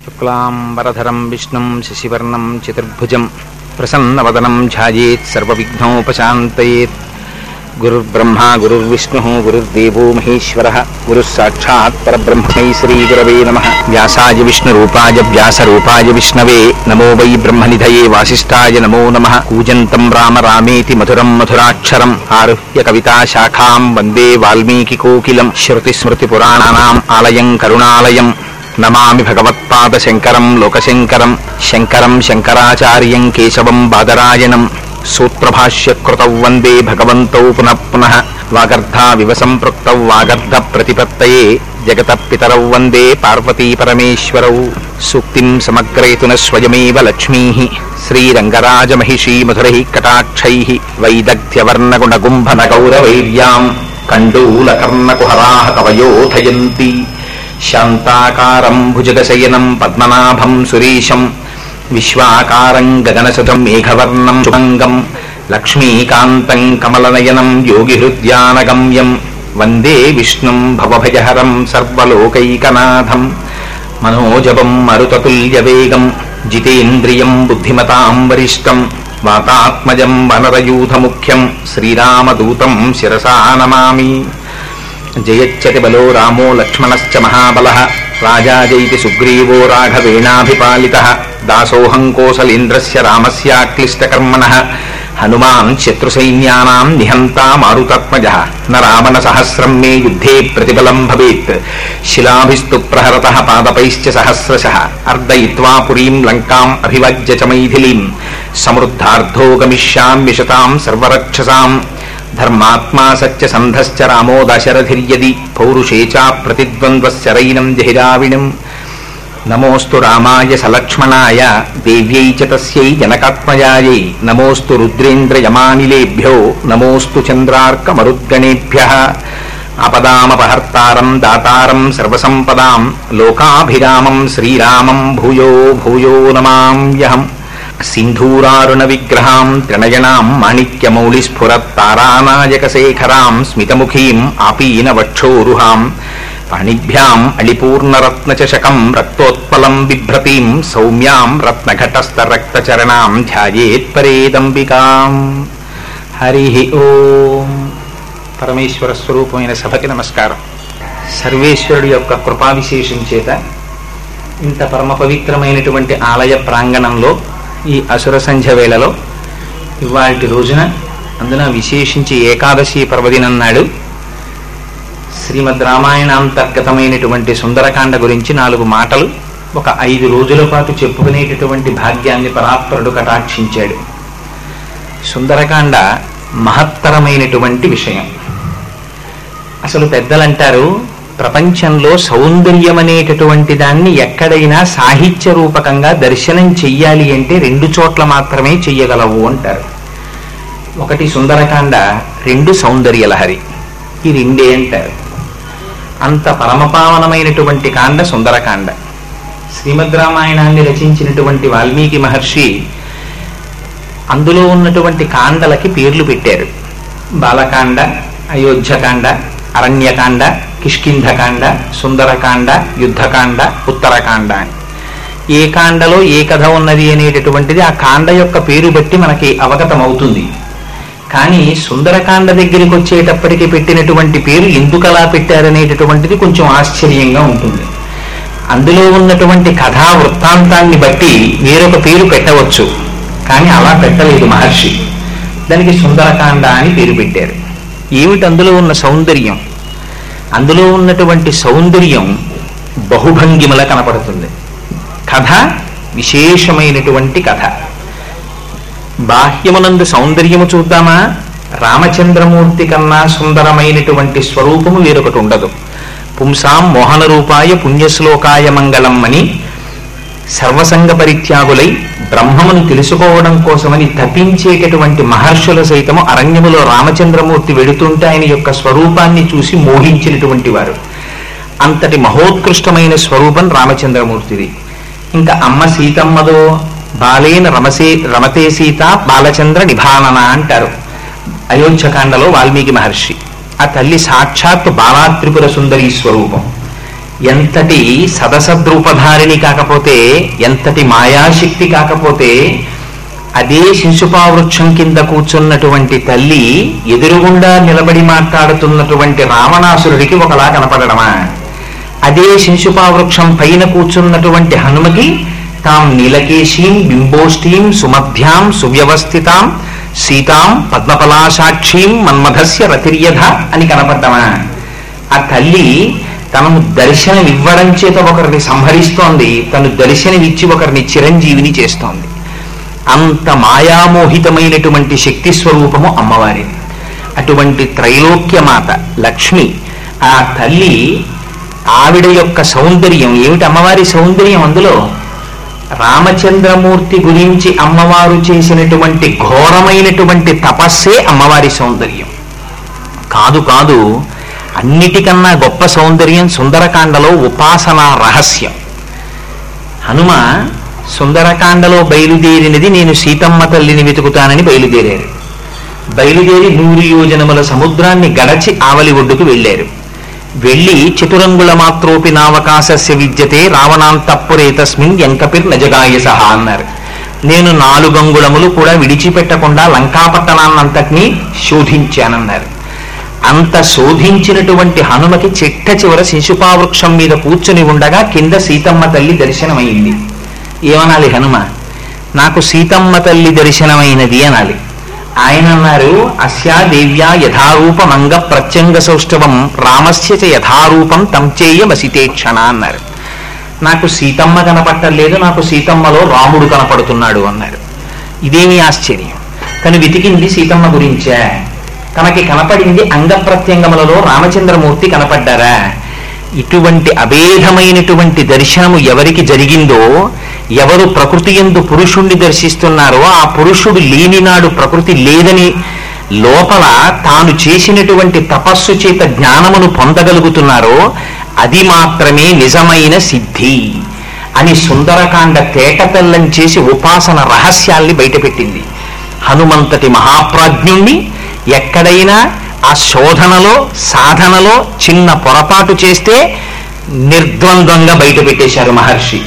శుక్లాంబరధరం విష్ణుం శశివర్ణం చతుర్భుజం ప్రసన్నవదనం ధ్యాయేత్ సర్వవిఘ్నోపశాంతయేత్ గురుర్బ్రహ్మా గురుర్విష్ణుः గురుర్దేవో మహేశ్వరः గురుः సాక్షాత్ పరబ్రహ్మణై శ్రీగురవే నమः వ్యాసాయ విష్ణురూపాయ వ్యాసరూపాయ విష్ణవే నమో వై బ్రహ్మనిధయే వాసిష్ఠాయ నమో నమः కూజంతం రామ రామేతి మధురం మధురాక్షరం ఆరుహ్య కవితా శాఖాం వందే వాల్మీకికోకిలం శృతిస్మృతిపురాణానాం ఆలయం కరుణాలయం నమామి భగవత్పాదశంకరం లోకశంకరం శంకరం శంకరాచార్యం కేశవం బాదరాయణం సూత్రభాష్యకృతౌ వందే భగవంతౌ పునః పునః వాగర్ధావివ సంపృక్తౌ వాగర్ధ ప్రతిపత్తయే జగత పితరౌ వందే పార్వతీ పరమేశ్వరౌ సూక్తిం సమగ్రయతున స్వయమేవ లక్ష్మీ శ్రీరంగరాజమహిషీ మధురై కటాక్షై వైదగ్ధ్యవర్ణగుణగుంభనగౌరవైర్యాం కండూలకర్ణకుహరాः కవయోధయంతి శాంతాకారం భుజగశయనం పద్మనాభం సురీశం విశ్వాకారం గగనశతం మేఘవర్ణం శుభంగం లక్ష్మీకాంతం కమలనయనం యోగిహృద్యానగమ్యం వందే విష్ణుం భవభయహరం సర్వలోకైకనాథం మనోజవం మరుతతుల్యవేగం జితేంద్రియం బుద్ధిమతాం వరిష్టం వాతాత్మజం వనరయూథముఖ్యం శ్రీరామదూతం శిరసా నమామి జయచ్చతి బలో రామో లక్ష్మణశ్చ మహాబలః రాజా జైతి సుగ్రీవో రాఘవేణాభిపాలితः దాసోహం కోసలేంద్రస్య రామస్యాక్లిష్టకర్మణः హనుమాన్ శత్రుసైన్యానాం నిహంతా మారుతత్మజः న రావణ సహస్రం మే యుద్ధే ప్రతిబలం భవేత్ శిలాభిస్తు ప్రహరతः పాదపైశ్చ సహస్రశः అర్దయిత్వా పురీం లంకాం అభివజ్య చ మైథిలీం సమృద్ధార్థో గమిష్యామ్యశతాం సర్వరక్షసాం ధర్మాత్మా సత్య సంధశ్చ రామో దశరథిర్యది పౌరుషే చ ప్రతిద్వంద్వశరైనం జహిరావిణం నమోస్తు రామాయ సలక్ష్మణాయ దేవ్యై చ తస్యై జనకాత్మజాయై నమోస్తు రుద్రేంద్రయమానిలేభ్యో నమోస్తు చంద్రార్కమరుద్గణేభ్య అపదామపహర్తారం దాతారం సర్వసంపదాం లోకాభిరామం శ్రీరామం భూయో భూయో నమామ్యహం సింధూరారుణ విగ్రహాం త్రినయనాం మాణిక్యమౌళిస్ఫురత్తారానాయకశేఖరాం స్మితముఖీం ఆపీన వక్షోరుహాం పాణిభ్యాం అళిపూర్ణరత్నచషకం రక్తోత్పలం బిభ్రతీం సౌమ్యాం రత్నఘటస్థరక్తచరణాం ధ్యాయేత్పరేదంబికాం హరి ఓం పరమేశ్వర స్వరూపమైన సభకి నమస్కారం సర్వేశ్వరుడి యొక్క కృపా విశేషం చేత ఇంత పరమ పవిత్రమైనటువంటి ఆలయ ప్రాంగణంలో ఈ అసుర సంధ్య వేళలో ఇవాటి రోజున అందున విశేషించి ఏకాదశి పర్వదినం నాడు శ్రీమద్ రామాయణాంతర్గతమైనటువంటి సుందరకాండ గురించి నాలుగు మాటలు ఒక ఐదు రోజుల పాటు చెప్పుకునేటటువంటి భాగ్యాన్ని పరాత్పరుడు కటాక్షించాడు సుందరకాండ మహత్తరమైనటువంటి విషయం అసలు పెద్దలంటారు ప్రపంచంలో సౌందర్యం అనేటటువంటి దాన్ని ఎక్కడైనా సాహిత్య రూపకంగా దర్శనం చెయ్యాలి అంటే రెండు చోట్ల మాత్రమే చెయ్యగలవు అంటారు ఒకటి సుందరకాండ రెండు సౌందర్యలహరి ఈ రెండే అంటారు అంత పరమపావనమైనటువంటి కాండ సుందరకాండ శ్రీమద్ రామాయణాన్ని రచించినటువంటి వాల్మీకి మహర్షి అందులో ఉన్నటువంటి కాండలకి పేర్లు పెట్టారు బాలకాండ అయోధ్యకాండ అరణ్యకాండ కిష్కింధకాండ సుందరకాండ యుద్ధకాండ ఉత్తరకాండ అని ఏ కాండలో ఏ కథ ఉన్నది అనేటటువంటిది ఆ కాండ యొక్క పేరు బట్టి మనకి అవగతమవుతుంది కానీ సుందరకాండ దగ్గరికి వచ్చేటప్పటికి పెట్టినటువంటి పేరు ఎందుకు అలా పెట్టారనేటటువంటిది కొంచెం ఆశ్చర్యంగా ఉంటుంది అందులో ఉన్నటువంటి కథా వృత్తాంతాన్ని బట్టి వేరొక పేరు పెట్టవచ్చు కానీ అలా పెట్టలేదు మహర్షి దానికి సుందరకాండ అని పేరు పెట్టారు ఏమిటి అందులో ఉన్న సౌందర్యం అందులో ఉన్నటువంటి సౌందర్యం బహుభంగిమల కనపడుతుంది కథ విశేషమైనటువంటి కథ బాహ్యమునందు సౌందర్యము చూద్దామా రామచంద్రమూర్తి కన్నా సుందరమైనటువంటి స్వరూపము వేరొకటి ఉండదు పుంసాం మోహన రూపాయ పుణ్యశ్లోకాయ మంగళం అని సర్వసంగ పరిత్యాగులై బ్రహ్మమును తెలుసుకోవడం కోసమని తప్పించేటటువంటి మహర్షుల సైతము అరణ్యములో రామచంద్రమూర్తి వెడుతుంటే ఆయన యొక్క స్వరూపాన్ని చూసి మోహించినటువంటి వారు అంతటి మహోత్కృష్టమైన స్వరూపం రామచంద్రమూర్తిది ఇంకా అమ్మ సీతమ్మదో బాలేన రమసే రమతే సీత బాలచంద్ర నిభానన అంటారు అయోధ్యకాండలో వాల్మీకి మహర్షి ఆ తల్లి సాక్షాత్ బాలాత్రిపుర సుందరీ స్వరూపం ఎంతటి సదసద్రూపధారిణి కాకపోతే ఎంతటి మాయాశక్తి కాకపోతే అదే శిశుపావృక్షం కింద కూర్చున్నటువంటి తల్లి ఎదురుగుండా నిలబడి మాట్లాడుతున్నటువంటి రావణాసురుడికి ఒకలా కనపడడమా అదే శిశుపావృక్షం పైన కూర్చున్నటువంటి హనుమకి తాం నీలకేశీం బింబోష్ఠీం సుమధ్యాం సువ్యవస్థితాం సీతాం పద్మపలాసాక్షీం మన్మథస్య రతిర్యధ అని కనపడ్డమా ఆ తల్లి తనను దర్శనం ఇవ్వడం చేత ఒకరిని సంహరిస్తోంది తను దర్శనమిచ్చి ఒకరిని చిరంజీవిని చేస్తోంది అంత మాయామోహితమైనటువంటి శక్తి స్వరూపము అమ్మవారిది అటువంటి త్రైలోక్యమాత లక్ష్మి ఆ తల్లి ఆవిడ యొక్క సౌందర్యం ఏమిటి అమ్మవారి సౌందర్యం అందులో రామచంద్రమూర్తి గురించి అమ్మవారు చేసినటువంటి ఘోరమైనటువంటి తపస్సే అమ్మవారి సౌందర్యం కాదు కాదు అన్నిటికన్నా గొప్ప సౌందర్యం సుందరకాండలో ఉపాసనా రహస్యం హనుమ సుందరకాండలో బయలుదేరినది నేను సీతమ్మ తల్లిని వెతుకుతానని బయలుదేరారు బయలుదేరి నూరు యోజనముల సముద్రాన్ని గడచి ఆవలి ఒడ్డుకు వెళ్ళారు వెళ్ళి చతురంగుల మాత్రోపి నావకాశస్య విద్యతే రావణాంతప్పురే తస్మిన్ ఎంకపిర్ నజగాయ సహా అన్నారు నేను నాలుగంగుళములు కూడా విడిచిపెట్టకుండా లంకాపట్టణాన్నంతటినీ శోధించానన్నారు అంత శోధించినటువంటి హనుమకి చిట్ట చివర శిశుపావృక్షం మీద కూర్చుని ఉండగా కింద సీతమ్మ తల్లి దర్శనమైంది ఏమనాలి హనుమ నాకు సీతమ్మ తల్లి దర్శనమైనది అనాలి ఆయన అన్నారు అస్యా దేవ్యా యథారూపమంగ ప్రత్యంగ సౌష్ఠవం రామస్య చ యథారూపం తంచేయ వసితేక్షణ అన్నారు నాకు సీతమ్మ కనపట్టలేదు నాకు సీతమ్మలో రాముడు కనపడుతున్నాడు అన్నారు ఇదేమి ఆశ్చర్యం తను వెతికింది సీతమ్మ గురించే తనకి కనపడింది అంగ ప్రత్యంగములలో రామచంద్రమూర్తి కనపడ్డారా ఇటువంటి అభేదమైనటువంటి దర్శనము ఎవరికి జరిగిందో ఎవరు ప్రకృతి ఎందు పురుషుణ్ణి దర్శిస్తున్నారో ఆ పురుషుడు లేనినాడు ప్రకృతి లేదని లోపల తాను చేసినటువంటి తపస్సు చేత జ్ఞానమును పొందగలుగుతున్నారో అది మాత్రమే నిజమైన సిద్ధి అని సుందరకాండ తేటతెల్లం చేసి ఉపాసన రహస్యాల్ని బయటపెట్టింది హనుమంతటి మహాప్రాజ్ఞుణ్ణి ఎక్కడైనా ఆ శోధనలో సాధనలో చిన్న పొరపాటు చేస్తే నిర్ద్వంద్వంగా బయట పెట్టేశారు మహర్షి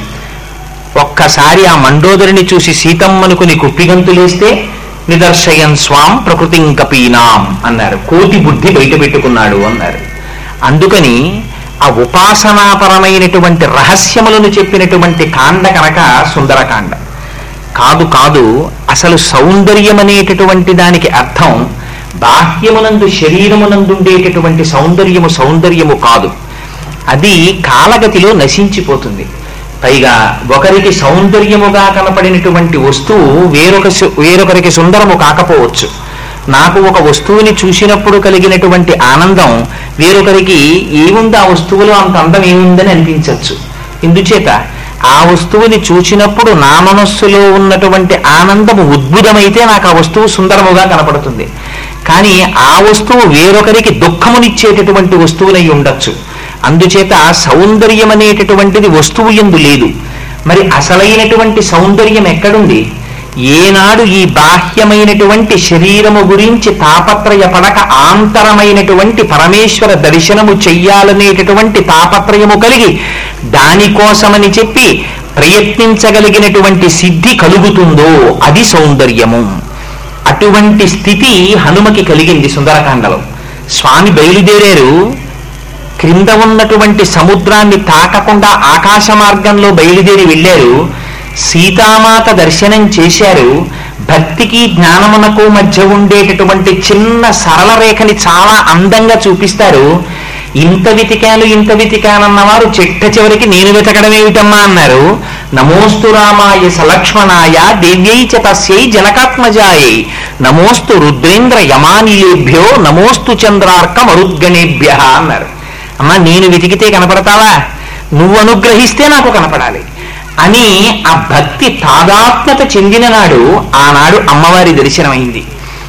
ఒక్కసారి ఆ మండోదరిని చూసి సీతమ్మనుకుని కుప్పిగంతులేస్తే నిదర్శయన్ స్వాం ప్రకృతిం కపీనాం అన్నారు కోటి బుద్ధి బయట పెట్టుకున్నాడు అన్నారు అందుకని ఆ ఉపాసనాపరమైనటువంటి రహస్యములను చెప్పినటువంటి కాండ కనుక సుందరకాండ కాదు కాదు అసలు సౌందర్యం అనేటటువంటి దానికి అర్థం బాహ్యమునందు శరీరమునందుండేటటువంటి సౌందర్యము సౌందర్యము కాదు అది కాలగతిలో నశించిపోతుంది పైగా ఒకరికి సౌందర్యముగా కనపడినటువంటి వస్తువు వేరొక సు- వేరొకరికి సుందరము కాకపోవచ్చు నాకు ఒక వస్తువుని చూసినప్పుడు కలిగినటువంటి ఆనందం వేరొకరికి ఏముంది ఆ వస్తువులో అంత అందం ఏముందని అనిపించవచ్చు ఇందుచేత ఆ వస్తువుని చూసినప్పుడు నా మనస్సులో ఉన్నటువంటి ఆనందము ఉద్భుతమైతే నాకు ఆ వస్తువు సుందరముగా కనపడుతుంది కానీ ఆ వస్తువు వేరొకరికి దుఃఖమునిచ్చేటటువంటి వస్తువునై ఉండొచ్చు అందుచేత సౌందర్యం అనేటటువంటిది వస్తువు ఎందు లేదు మరి అసలైనటువంటి సౌందర్యం ఎక్కడుంది ఏనాడు ఈ బాహ్యమైనటువంటి శరీరము గురించి తాపత్రయపడక ఆంతరమైనటువంటి పరమేశ్వర దర్శనము చెయ్యాలనేటటువంటి తాపత్రయము కలిగి దానికోసమని చెప్పి ప్రయత్నించగలిగినటువంటి సిద్ధి కలుగుతుందో అది సౌందర్యము అటువంటి స్థితి హనుమకి కలిగింది సుందరకాండలో స్వామి బయలుదేరారు క్రింద ఉన్నటువంటి సముద్రాన్ని తాకకుండా ఆకాశ మార్గంలో బయలుదేరి వెళ్ళారు సీతామాత దర్శనం చేశారు భక్తికి జ్ఞానమునకు మధ్య ఉండేటటువంటి చిన్న సరళ రేఖని చాలా అందంగా చూపిస్తారు ఇంత వెతికాను ఇంత వెతికానన్నవారు చిట్ట చివరికి నేను వెతకడమేమిటమ్మా అన్నారు నమోస్తు రామాయ సలక్ష్మణాయ దేవ్యై చ తస్యై జనకాత్మజాయై నమోస్తు రుద్రేంద్ర యమానిలేభ్యో నమోస్తు చంద్రార్క మరుద్గణేభ్య అన్నారు అమ్మా నేను వెతికితే కనపడతావా నువ్వు అనుగ్రహిస్తే నాకు కనపడాలి అని ఆ భక్తి తాదాత్మ్యత చెందిన నాడు ఆనాడు అమ్మవారి దర్శనమైంది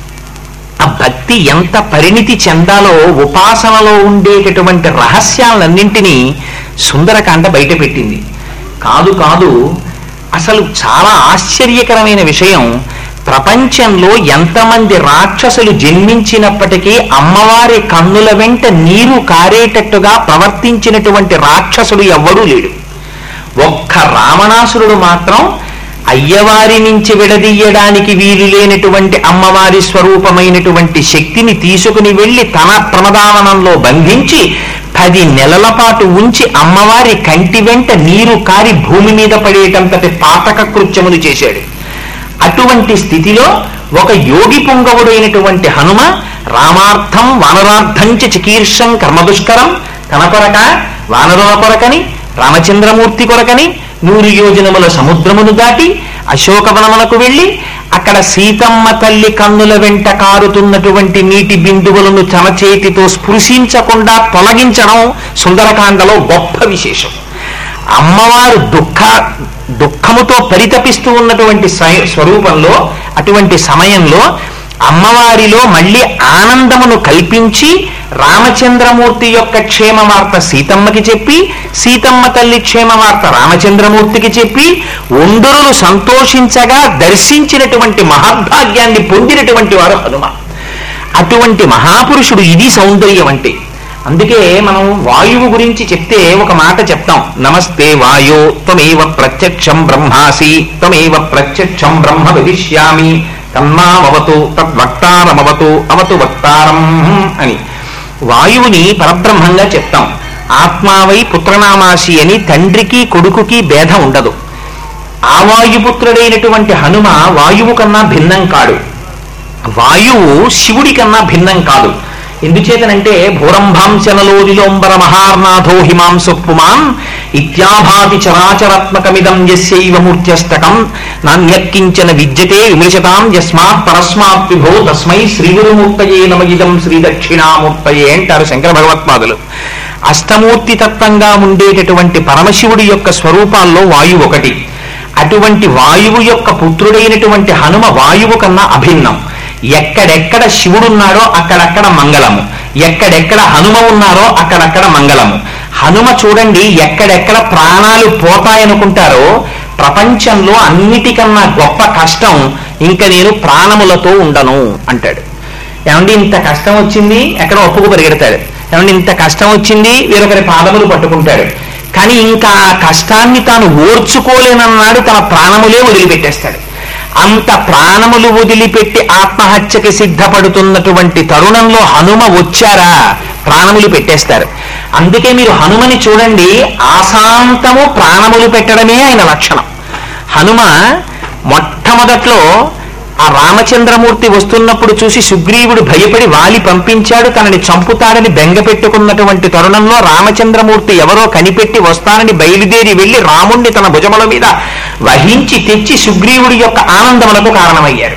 ఆ భక్తి ఎంత పరిణితి చెందాలో ఉపాసనలో ఉండేటటువంటి రహస్యాలన్నింటినీ సుందరకాండ బయటపెట్టింది కాదు కాదు అసలు చాలా ఆశ్చర్యకరమైన విషయం ప్రపంచంలో ఎంతమంది రాక్షసులు జన్మించినప్పటికీ అమ్మవారి కన్నుల వెంట నీరు కారేటట్టుగా ప్రవర్తించినటువంటి రాక్షసుడు ఎవ్వడూ లేడు ఒక్క రావణాసురుడు మాత్రం అయ్యవారి నుంచి విడదీయడానికి వీలు లేనటువంటి అమ్మవారి స్వరూపమైనటువంటి శక్తిని తీసుకుని వెళ్ళి తన ప్రమదావనంలో బంధించి పది నెలల పాటు ఉంచి అమ్మవారి కంటి వెంట నీరు కారి భూమి మీద పడేటంతటి పాతక కృత్యములు చేశాడు అటువంటి స్థితిలో ఒక యోగి పుంగవుడైనటువంటి హనుమ రామార్థం వానరార్థం చ చికీర్షం కర్మదుష్కరం తన కొరక వానరుల కొరకని రామచంద్రమూర్తి కొరకని నూరు యోజనముల సముద్రమును దాటి అశోకవనమునకు వెళ్ళి అక్కడ సీతమ్మ తల్లి కన్నుల వెంట కారుతున్నటువంటి నీటి బిందువులను తన చేతితో స్పృశించకుండా తొలగించడం సుందరకాండలో గొప్ప విశేషం అమ్మవారు దుఃఖ దుఃఖముతో పరితపిస్తూ ఉన్నటువంటి స్వయ- స్వరూపంలో అటువంటి సమయంలో అమ్మవారిలో మళ్ళీ ఆనందమును కల్పించి రామచంద్రమూర్తి యొక్క క్షేమ వార్త సీతమ్మకి చెప్పి సీతమ్మ తల్లి క్షేమ వార్త రామచంద్రమూర్తికి చెప్పి ఒందరులు సంతోషించగా దర్శించినటువంటి మహద్భాగ్యాన్ని పొందినటువంటి వారు హనుమ అటువంటి మహాపురుషుడు ఇది సౌందర్యం అంటే అందుకే మనం వాయువు గురించి చెప్తే ఒక మాట చెప్తాం నమస్తే వాయో త్వమేవ ప్రత్యక్షం బ్రహ్మాసి త్వమేవ ప్రత్యక్షం బ్రహ్మ విదిష్యామి తన్మావతు తద్వక్తారమవతు అవతు వక్తారం అని వాయువుని పరబ్రహ్మంగా చెప్తాం ఆత్మావై పుత్రనామాసి అని తండ్రికి కొడుకుకి భేదం ఉండదు ఆ వాయుపుత్రుడైనటువంటి హనుమ వాయువు కన్నా భిన్నం కాడు వాయువు శివుడి కన్నా భిన్నం కాదు ఎందుచేతనంటే భూరంభాంశనలోదిలోంబర మహార్నాథో హిమాంసు పుమాన్ ఇత్యాభాతి చరాచరాత్మకమిదం యస్యైవ మూర్త్యస్తకం నాణ్యక్కించన విద్యతే విమృశతాం యస్మాత్ పరస్మాత్ విభో తస్మై శ్రీగురుమూర్తయే నమగిదం శ్రీ దక్షిణామూర్తయే అంటారు శంకర భగవత్పాదులు అష్టమూర్తి తత్వంగా ఉండేటటువంటి పరమశివుడి యొక్క స్వరూపాల్లో వాయువు ఒకటి అటువంటి వాయువు యొక్క పుత్రుడైనటువంటి హనుమ వాయువు కన్నా అభిన్నం ఎక్కడెక్కడ శివుడున్నాడో అక్కడక్కడ మంగళము ఎక్కడెక్కడ హనుమ ఉన్నారో అక్కడక్కడ మంగళము హనుమ చూడండి ఎక్కడెక్కడ ప్రాణాలు పోతాయనుకుంటారో ప్రపంచంలో అన్నిటికన్నా గొప్ప కష్టం ఇంకా నేను ప్రాణములతో ఉండను అంటాడు ఏమండి ఇంత కష్టం వచ్చింది ఎక్కడ ఒప్పుకు పరిగెడతాడు ఏమండి ఇంత కష్టం వచ్చింది వేరొకరి పాదములు పట్టుకుంటాడు కానీ ఇంకా ఆ కష్టాన్ని తాను ఓర్చుకోలేనన్నాడు తన ప్రాణములే వదిలిపెట్టేస్తాడు అంత ప్రాణములు వదిలిపెట్టి ఆత్మహత్యకి సిద్ధపడుతున్నటువంటి తరుణంలో హనుమ వచ్చారా ప్రాణములు పెట్టేస్తారు అందుకే మీరు హనుమని చూడండి ఆశాంతము ప్రాణములు పెట్టడమే ఆయన లక్షణం హనుమ మొట్టమొదట్లో ఆ రామచంద్రమూర్తి వస్తున్నప్పుడు చూసి సుగ్రీవుడు భయపడి వాలి పంపించాడు తనని చంపుతాడని బెంగ పెట్టుకున్నటువంటి తరుణంలో రామచంద్రమూర్తి ఎవరో కనిపెట్టి వస్తానని బయలుదేరి వెళ్లి రాముణ్ణి తన భుజముల మీద వహించి తెచ్చి సుగ్రీవుడి యొక్క ఆనందములకు కారణమయ్యారు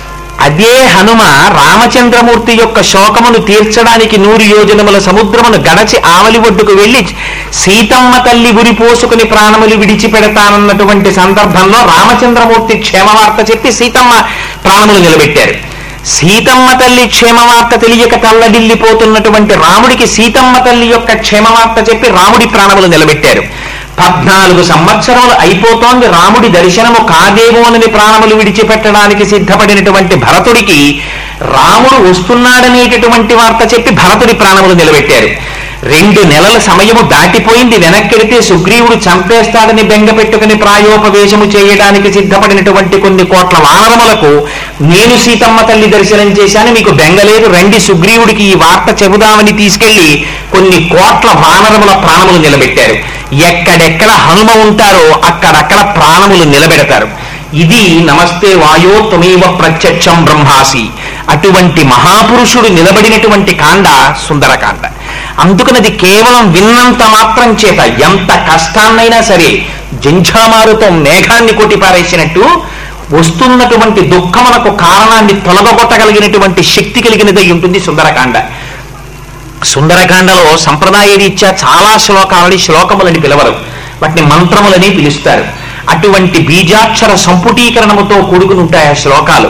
అదే హనుమ రామచంద్రమూర్తి యొక్క శోకమును తీర్చడానికి నూరు యోజనముల సముద్రమును గడచి ఆవలి ఒడ్డుకు వెళ్లి సీతమ్మ తల్లి గురి పోసుకుని ప్రాణములు విడిచిపెడతానన్నటువంటి సందర్భంలో రామచంద్రమూర్తి క్షేమవార్త చెప్పి సీతమ్మ ప్రాణములు నిలబెట్టారు సీతమ్మ తల్లి క్షేమవార్త తెలియక తల్లడిల్లిపోతున్నటువంటి రాముడికి సీతమ్మ తల్లి యొక్క క్షేమవార్త చెప్పి రాముడి ప్రాణములు నిలబెట్టారు పద్నాలుగు సంవత్సరములు అయిపోతోంది రాముడి దర్శనము కాదేమోనని ప్రాణములు విడిచిపెట్టడానికి సిద్ధపడినటువంటి భరతుడికి రాముడు వస్తున్నాడనేటటువంటి వార్త చెప్పి భరతుడి ప్రాణములు నిలబెట్టారు రెండు నెలల సమయము దాటిపోయింది వెనక్కెడితే సుగ్రీవుడు చంపేస్తాడని బెంగ పెట్టుకుని ప్రాయోపవేశము చేయడానికి సిద్ధపడినటువంటి కొన్ని కోట్ల వానరములకు నేను సీతమ్మ తల్లి దర్శనం చేశాను మీకు బెంగలేదు రండి సుగ్రీవుడికి ఈ వార్త చెబుదామని తీసుకెళ్లి కొన్ని కోట్ల వానరముల ప్రాణములు నిలబెట్టారు ఎక్కడెక్కడ హనుమ ఉంటారో అక్కడక్కడ ప్రాణములు నిలబెడతారు ఇది నమస్తే వాయో త్వమేవ ప్రత్యక్షం బ్రహ్మాసి అటువంటి మహాపురుషుడు నిలబడినటువంటి కాండ సుందరకాండ అందుకనది కేవలం విన్నంత మాత్రం చేత ఎంత కష్టాన్నైనా సరే జంఝామారుతో మేఘాన్ని కొట్టిపారేసినట్టు వస్తున్నటువంటి దుఃఖమునకు కారణాన్ని తొలగొట్టగలిగినటువంటి శక్తి కలిగినదై ఉంటుంది సుందరకాండ సుందరకాండలో సంప్రదాయ రీత్యా చాలా శ్లోకాలని శ్లోకములని పిలవరు వాటిని మంత్రములని పిలుస్తారు అటువంటి బీజాక్షర సంపుటీకరణముతో కూడుకుని ఉంటాయి ఆ శ్లోకాలు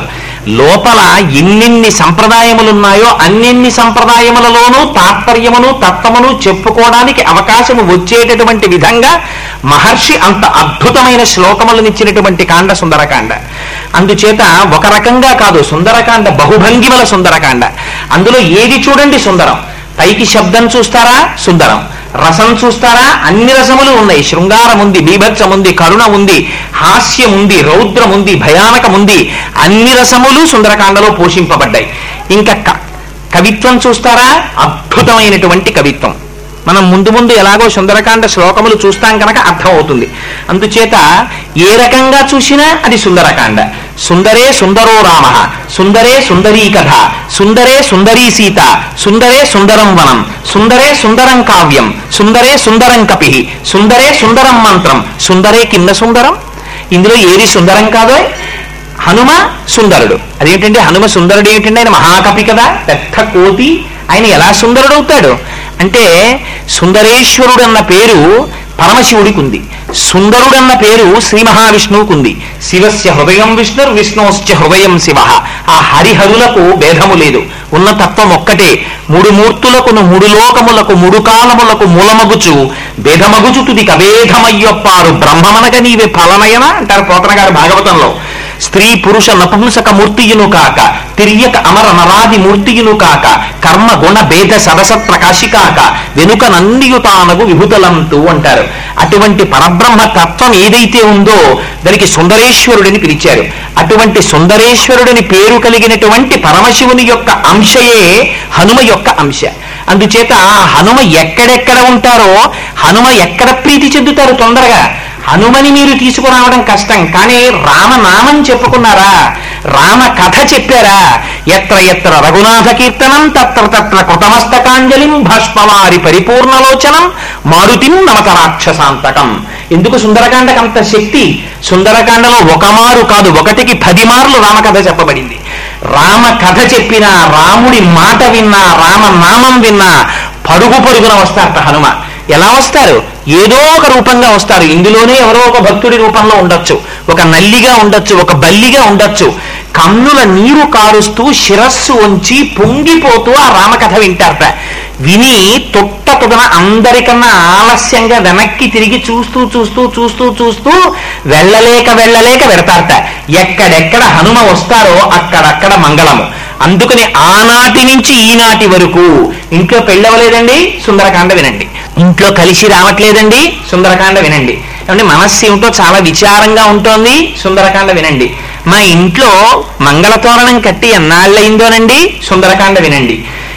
లోపల ఎన్నెన్ని సంప్రదాయములు ఉన్నాయో అన్నెన్ని సంప్రదాయములలోనూ తాత్పర్యమును తత్వమును చెప్పుకోవడానికి అవకాశము వచ్చేటటువంటి విధంగా మహర్షి అంత అద్భుతమైన శ్లోకములనిచ్చినటువంటి కాండ సుందరకాండ అందుచేత ఒక రకంగా కాదు సుందరకాండ బహుభంగిమల సుందరకాండ అందులో ఏది చూడండి సుందరం పైకి శబ్దం చూస్తారా సుందరం రసం చూస్తారా అన్ని రసములు ఉన్నాయి శృంగారం ఉంది బీభత్సం ఉంది కరుణ ఉంది హాస్యం ఉంది రౌద్రం ఉంది భయానకం ఉంది అన్ని రసములు సుందరకాండలో పోషింపబడ్డాయి ఇంకా క- కవిత్వం చూస్తారా అద్భుతమైనటువంటి కవిత్వం మనం ముందు ముందు ఎలాగో సుందరకాండ శ్లోకములు చూస్తాం కనుక అర్థం అవుతుంది అందుచేత ఏ రకంగా చూసినా అది సుందరకాండ సుందరే సుందరో రామ సుందరే సుందరీ కథ సుందరే సుందరీ సీత సుందరే సుందరం వనం సుందరే సుందరం కావ్యం సుందరే సుందరం కపి సుందరే సుందరం మంత్రం సుందరే కింద సుందరం ఇందులో ఏది సుందరం కాదో హనుమ సుందరుడు అదేంటంటే హనుమ సుందరుడు ఏంటంటే ఆయన మహాకవి కదా పెద్ద కోతి ఆయన ఎలా సుందరుడు అవుతాడు అంటే సుందరేశ్వరుడు అన్న పేరు పరమశివుడికి ఉంది సుందరుడన్న పేరు శ్రీ మహావిష్ణువుకు ఉంది శివస్య హృదయం విష్ణుర్ విష్ణుశ్చ హృదయం శివ ఆ హరిహరులకు భేదము లేదు ఉన్న తత్వం ఒక్కటే మూడు మూర్తులకు మూడు లోకములకు మూడు కాలములకు మూలమగుచు భేదమగుచు తుది కవేధమయ్యొప్పారు బ్రహ్మమనగ నీవే ఫలనయన అంటారు పోతన గారు భాగవతంలో స్త్రీ పురుష నపుంసక మూర్తియును కాక తిర్యక అమర నరాది మూర్తియును కాక కర్మ గుణ భేద సరస ప్రకాశి కాక వెనుక నందియుతానగు విభుతలంతు అంటారు అటువంటి పరబ్రహ్మ తత్వం ఏదైతే ఉందో దానికి సుందరేశ్వరుడిని పిలిచారు అటువంటి సుందరేశ్వరుడిని పేరు కలిగినటువంటి పరమశివుని యొక్క అంశయే హనుమ యొక్క అంశ అందుచేత ఆ హనుమ ఎక్కడెక్కడ ఉంటారో హనుమ ఎక్కడ ప్రీతి చెందుతారు తొందరగా హనుమని మీరు తీసుకురావడం కష్టం కానీ రామనామం చెప్పుకున్నారా రామ కథ చెప్పారా ఎత్ర ఎత్ర రఘునాథ కీర్తనం తత్ర తత్ర కృతమస్తకాంజలిం భస్మవారి పరిపూర్ణలోచనం మారుతిం నమత రాక్షసాంతకం ఎందుకు సుందరకాండకు అంత శక్తి సుందరకాండలో ఒక మారు కాదు ఒకటికి పది మార్లు రామకథ చెప్పబడింది రామ కథ చెప్పినా రాముడి మాట విన్నా రామనామం విన్నా పరుగు పరుగున వస్తారట హనుమ ఎలా వస్తారు ఏదో ఒక రూపంగా వస్తారు ఇందులోనే ఎవరో ఒక భక్తుడి రూపంలో ఉండొచ్చు ఒక నల్లిగా ఉండొచ్చు ఒక బల్లిగా ఉండొచ్చు కన్నుల నీరు కారుస్తూ శిరస్సు వంచి పొంగిపోతూ ఆ రామకథ వింటారట విని తొట్ట తొదన అందరికన్నా ఆలస్యంగా వెనక్కి తిరిగి చూస్తూ చూస్తూ చూస్తూ చూస్తూ వెళ్ళలేక వెళ్ళలేక పెడతారట ఎక్కడెక్కడ హనుమ వస్తారో అక్కడక్కడ మంగళము అందుకని ఆనాటి నుంచి ఈనాటి వరకు ఇంట్లో పెళ్ళవలేదండి సుందరకాండ వినండి ఇంట్లో కలిసి రావట్లేదండి సుందరకాండ వినండి ఏమంటే మనస్సు ఏమిటో చాలా విచారంగా ఉంటోంది సుందరకాండ వినండి మా ఇంట్లో మంగళతోరణం కట్టి ఎన్నాళ్ళయిందోనండి సుందరకాండ వినండి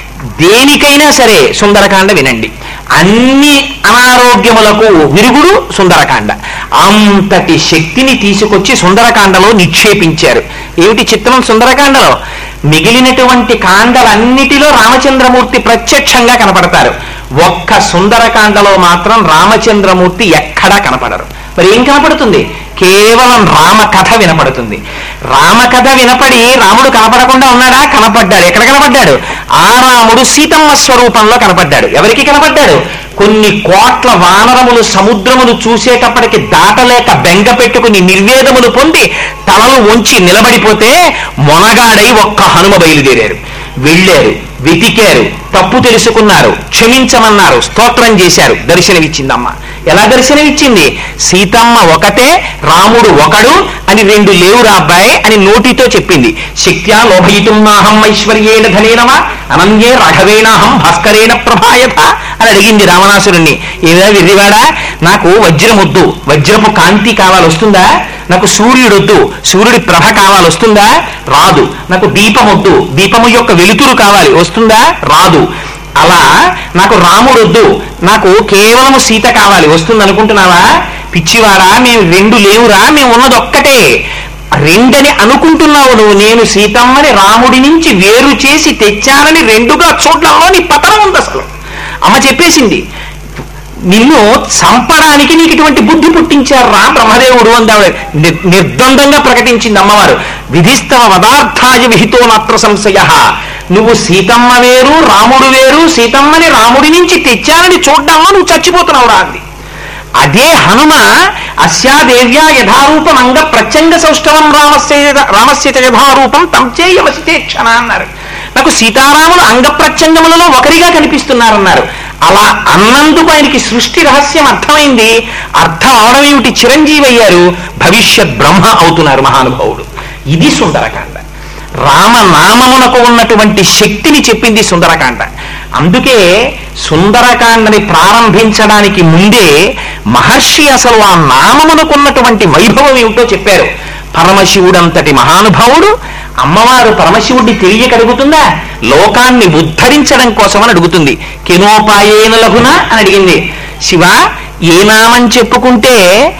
దేనికైనా సరే సుందరకాండ వినండి అన్ని అనారోగ్యములకు విరుగుడు సుందరకాండ అంతటి శక్తిని తీసుకొచ్చి సుందరకాండలో నిక్షేపించారు ఏమిటి చిత్రం సుందరకాండలో మిగిలినటువంటి కాండలన్నిటిలో రామచంద్రమూర్తి ప్రత్యక్షంగా కనపడతారు ఒక్క సుందరకాండలో మాత్రం రామచంద్రమూర్తి ఎక్కడా కనపడరు మరి ఏం కనపడుతుంది కేవలం రామ కథ వినపడుతుంది రామ కథ వినపడి రాముడు కనపడకుండా ఉన్నాడా కనపడ్డాడు ఎక్కడ కనపడ్డాడు ఆ రాముడు సీతమ్మ స్వరూపంలో కనపడ్డాడు ఎవరికి కనపడ్డాడు కొన్ని కోట్ల వానరములు సముద్రములు చూసేటప్పటికి దాటలేక బెంగ పెట్టుకుని నిర్వేదములు పొంది తలలు వంచి నిలబడిపోతే మొనగాడై ఒక్క హనుమ బయలుదేరారు వెళ్ళారు వెతికారు తప్పు తెలుసుకున్నారు క్షమించమన్నారు స్తోత్రం చేశారు దర్శనమిచ్చిందమ్మ ఎలా దర్శనమిచ్చింది సీతమ్మ ఒకటే రాముడు ఒకడు అని రెండు లేవురా అబ్బాయి అని నోటితో చెప్పింది శక్త్యా లోభయితుం నాహం ఐశ్వర్యేణ ధనేనవా అనంగే రాఘవేణాహం భాస్కరేణ ప్రభాయత అని అడిగింది రావణాసురుణ్ణి ఏదా విర్రివాడా నాకు వజ్రం వద్దు వజ్రపు కాంతి కావాలి వస్తుందా నాకు సూర్యుడొద్దు సూర్యుడి ప్రభ కావాలి వస్తుందా రాదు నాకు దీపం వద్దు దీపము యొక్క వెలుతురు కావాలి వస్తుందా రాదు అలా నాకు రాముడొద్దు నాకు కేవలము సీత కావాలి వస్తుంది అనుకుంటున్నావా పిచ్చివాడా మేము రెండు లేవురా మేము ఉన్నది ఒక్కటే రెండని అనుకుంటున్నావు నువ్వు నేను సీతమ్మని రాముడి నుంచి వేరు చేసి తెచ్చానని రెండుగా చూడడంలో నీ పతనం ఉంది అసలు అమ్మ చెప్పేసింది నిన్ను చంపడానికి నీకు ఇటువంటి బుద్ధి పుట్టించారు రా బ్రహ్మదేవుడు అని ఆవిడ ని- నిర్ద్వందంగా ప్రకటించింది అమ్మవారు విధిస్తవ పదార్థాయ విహితో నత్ర సంశయ నువ్వు సీతమ్మ వేరు రాముడు వేరు సీతమ్మని రాముడి నుంచి తెచ్చానని చూడ్డంలో నువ్వు చచ్చిపోతున్నావు రా అంది అదే హనుమ అస్యాదేవ్యా యథారూపం అంగ ప్రత్యంగ సౌష్ఠవం రామస్య రామస్య చ యథారూపం తం చేయవసితే క్షణ అన్నారు నాకు సీతారాములు అంగ ప్రత్యంగములలో ఒకరిగా కనిపిస్తున్నారన్నారు అలా అన్నందుకు ఆయనకి సృష్టి రహస్యం అర్థమైంది అర్థం అవడం ఏమిటి చిరంజీవి అయ్యారు భవిష్యత్ బ్రహ్మ అవుతున్నారు మహానుభావుడు ఇది సుందరకాండ రామనామమునకు ఉన్నటువంటి శక్తిని చెప్పింది సుందరకాండ అందుకే సుందరకాండని ప్రారంభించడానికి ముందే మహర్షి అసలు ఆ నామమునకు ఉన్నటువంటి వైభవం ఏమిటో చెప్పారు పరమశివుడంతటి మహానుభావుడు అమ్మవారు పరమశివుడిని తెలియకడుగుతుందా లోకాన్ని ఉద్ధరించడం కోసమని అడుగుతుంది కెనోపాయేన లఘున అని అడిగింది శివ ఏ నామం చెప్పుకుంటే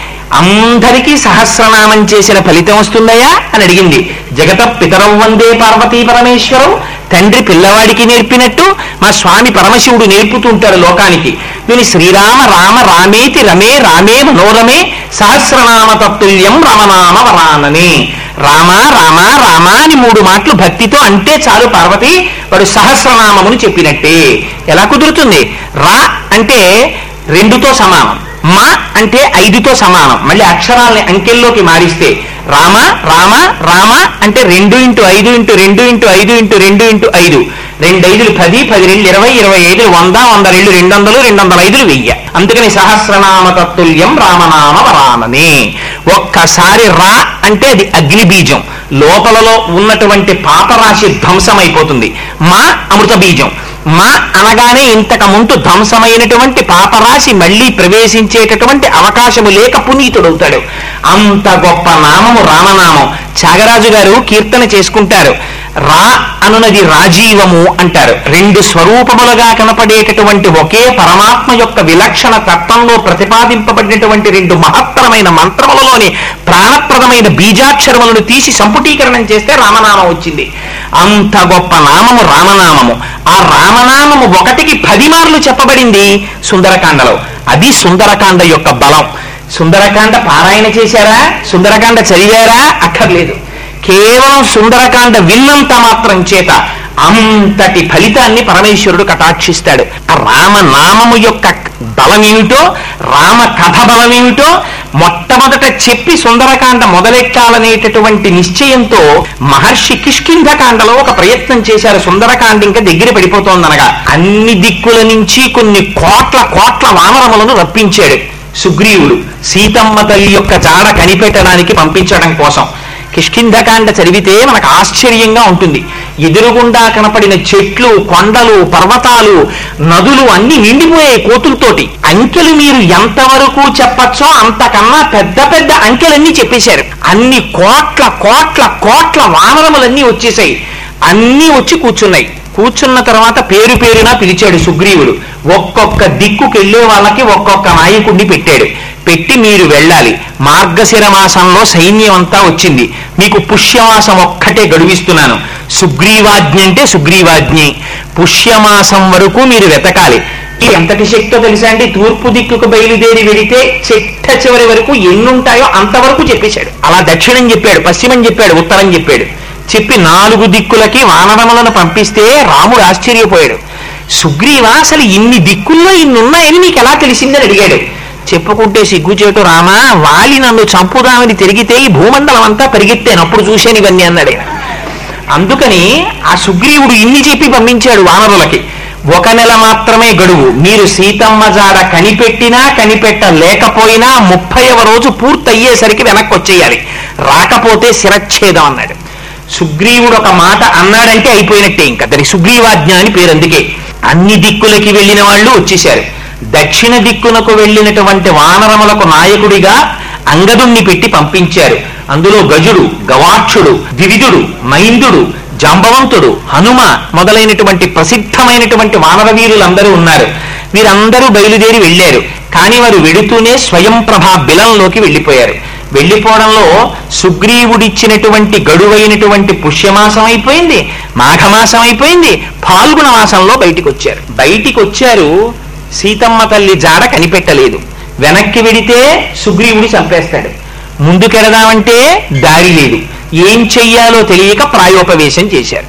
అందరికీ సహస్రనామం చేసిన ఫలితం వస్తుందయా అని అడిగింది జగత పితరం వందే పార్వతీ పరమేశ్వరం తండ్రి పిల్లవాడికి నేర్పినట్టు మా స్వామి పరమశివుడు నేర్పుతుంటాడు లోకానికి దీని శ్రీరామ రామ రామేతి రమే రామే మనోరమే సహస్రనామ తత్తుల్యం రమనామ వరాననే రామ రామ రామ అని మూడు మాటలు భక్తితో అంటే చాలు పార్వతి వాడు సహస్రనామమును చెప్పినట్టే ఎలా కుదురుతుంది రా అంటే రెండుతో సమానం మా అంటే ఐదుతో సమానం మళ్ళీ అక్షరాల్ని అంకెల్లోకి మారిస్తే రామ రామ రామ అంటే రెండు ఇంటూ ఐదు ఇంటూ రెండు ఇంటూ ఐదు ఇంటూ రెండు ఇంటూ ఐదు రెండు ఐదులు పది పది రెండు ఇరవై ఇరవై ఐదులు వంద వంద రెండు రెండు వందలు రెండు వందల ఐదులు వెయ్యి అందుకని సహస్రనామ తత్తుల్యం రామనామ వరాననే ఒక్కసారి రా అంటే అది అగ్ని బీజం లోపలలో ఉన్నటువంటి పాపరాశి ధ్వంసమైపోతుంది మా అమృత బీజం మా అనగానే ఇంతకు ముందు ధ్వంసమైనటువంటి పాపరాశి మళ్ళీ ప్రవేశించేటటువంటి అవకాశము లేక పునీతుడవుతాడు అంత గొప్ప నామము రామనామం త్యాగరాజు గారు కీర్తన చేసుకుంటారు రా అనునది రాజీవము అంటారు రెండు స్వరూపములుగా కనపడేటటువంటి ఒకే పరమాత్మ యొక్క విలక్షణ తత్వంలో ప్రతిపాదింపబడినటువంటి రెండు మహత్తరమైన మంత్రములలోని ప్రాణప్రదమైన బీజాక్షరములను తీసి సంపుటీకరణం చేస్తే రామనామం వచ్చింది అంత గొప్ప నామము రామనామము ఆ రామనామము ఒకటికి పది మార్లు చెప్పబడింది సుందరకాండలో అది సుందరకాండ యొక్క బలం సుందరకాండ పారాయణ చేశారా సుందరకాండ చదివారా అక్కర్లేదు కేవలం సుందరకాండ విన్నంత మాత్రం చేత అంతటి ఫలితాన్ని పరమేశ్వరుడు కటాక్షిస్తాడు ఆ రామనామము యొక్క బలమేమిటో రామ కథ బలమేమిటో మొట్టమొదట చెప్పి సుందరకాండ మొదలెట్టాలనేటటువంటి నిశ్చయంతో మహర్షి కిష్కింధకాండలో ఒక ప్రయత్నం చేశారు సుందరకాండ ఇంకా దగ్గర పడిపోతోందనగా అన్ని దిక్కుల నుంచి కొన్ని కోట్ల కోట్ల వానరములను రప్పించాడు సుగ్రీవుడు సీతమ్మ తల్లి యొక్క జాడ కనిపెట్టడానికి పంపించడం కోసం కిష్కింధకాండ చదివితే మనకు ఆశ్చర్యంగా ఉంటుంది ఎదురుగుండా కనపడిన చెట్లు కొండలు పర్వతాలు నదులు అన్ని నిండిపోయాయి కోతులతోటి అంకెలు మీరు ఎంతవరకు చెప్పచ్చో అంతకన్నా పెద్ద పెద్ద అంకెలన్నీ చెప్పేశారు అన్ని కోట్ల కోట్ల కోట్ల వానరములన్నీ వచ్చేసాయి అన్నీ వచ్చి కూర్చున్నాయి కూర్చున్న తర్వాత పేరు పేరున పిలిచాడు సుగ్రీవుడు ఒక్కొక్క దిక్కుకి వెళ్ళే వాళ్ళకి ఒక్కొక్క నాయకుడిని పెట్టాడు పెట్టి మీరు వెళ్ళాలి మార్గశిర మాసంలో సైన్యం అంతా వచ్చింది మీకు పుష్యమాసం ఒక్కటే గడువిస్తున్నాను సుగ్రీవాజ్ఞ అంటే సుగ్రీవాజ్ఞే పుష్యమాసం వరకు మీరు వెతకాలి ఈ ఎంతటి శక్తో తెలుసా అండి తూర్పు దిక్కుకు బయలుదేరి వెడితే చిట్ట చివరి వరకు ఎన్నుంటాయో అంతవరకు చెప్పేశాడు అలా దక్షిణం చెప్పాడు పశ్చిమం చెప్పాడు ఉత్తరం చెప్పాడు చెప్పి నాలుగు దిక్కులకి వానరములను పంపిస్తే రాముడు ఆశ్చర్యపోయాడు సుగ్రీవ అసలు ఇన్ని దిక్కుల్లో ఇన్ని ఉన్నాయని నీకు ఎలా తెలిసిందని అడిగాడు చెప్పుకుంటే సిగ్గుచేటు రామా వాలి నన్ను చంపుదామని తిరిగితే ఈ భూమండలం అంతా పరిగెత్తాను అప్పుడు చూశాను ఇవన్నీ అన్నాడు ఆయన. అందుకని ఆ సుగ్రీవుడు ఇన్ని చెప్పి పంపించాడు వానరులకి ఒక నెల మాత్రమే గడువు మీరు సీతమ్మ జాడ కనిపెట్టినా కనిపెట్టలేకపోయినా ముప్పైవ రోజు పూర్తయ్యేసరికి వెనక్కి వచ్చేయాలి రాకపోతే శిరచ్ఛేదం అన్నాడు సుగ్రీవుడు ఒక మాట అన్నాడంటే అయిపోయినట్టే ఇంకా దానికి సుగ్రీవాజ్ఞ అని పేరు అందుకే అన్ని దిక్కులకి వెళ్ళిన వాళ్ళు వచ్చేశారు దక్షిణ దిక్కునకు వెళ్ళినటువంటి వానరములకు నాయకుడిగా అంగదుణ్ణి పెట్టి పంపించారు అందులో గజుడు గవాక్షుడు ద్వివిధుడు మైందుడు జాంబవంతుడు హనుమ మొదలైనటువంటి ప్రసిద్ధమైనటువంటి వానర వీరులందరూ ఉన్నారు వీరందరూ బయలుదేరి వెళ్ళారు కానీ వారు వెడుతూనే స్వయం ప్రభా బిలంలోకి వెళ్ళిపోయారు వెళ్ళిపోవడంలో సుగ్రీవుడిచ్చినటువంటి గడువైనటువంటి పుష్యమాసం అయిపోయింది మాఘమాసం అయిపోయింది పాల్గొన మాసంలో బయటికి వచ్చారు బయటికి వచ్చారు సీతమ్మ తల్లి జాడ కనిపెట్టలేదు వెనక్కి వెడితే సుగ్రీవుడు చంపేస్తాడు ముందుకెడదామంటే దారి లేదు ఏం చెయ్యాలో తెలియక ప్రాయోపవేశం చేశారు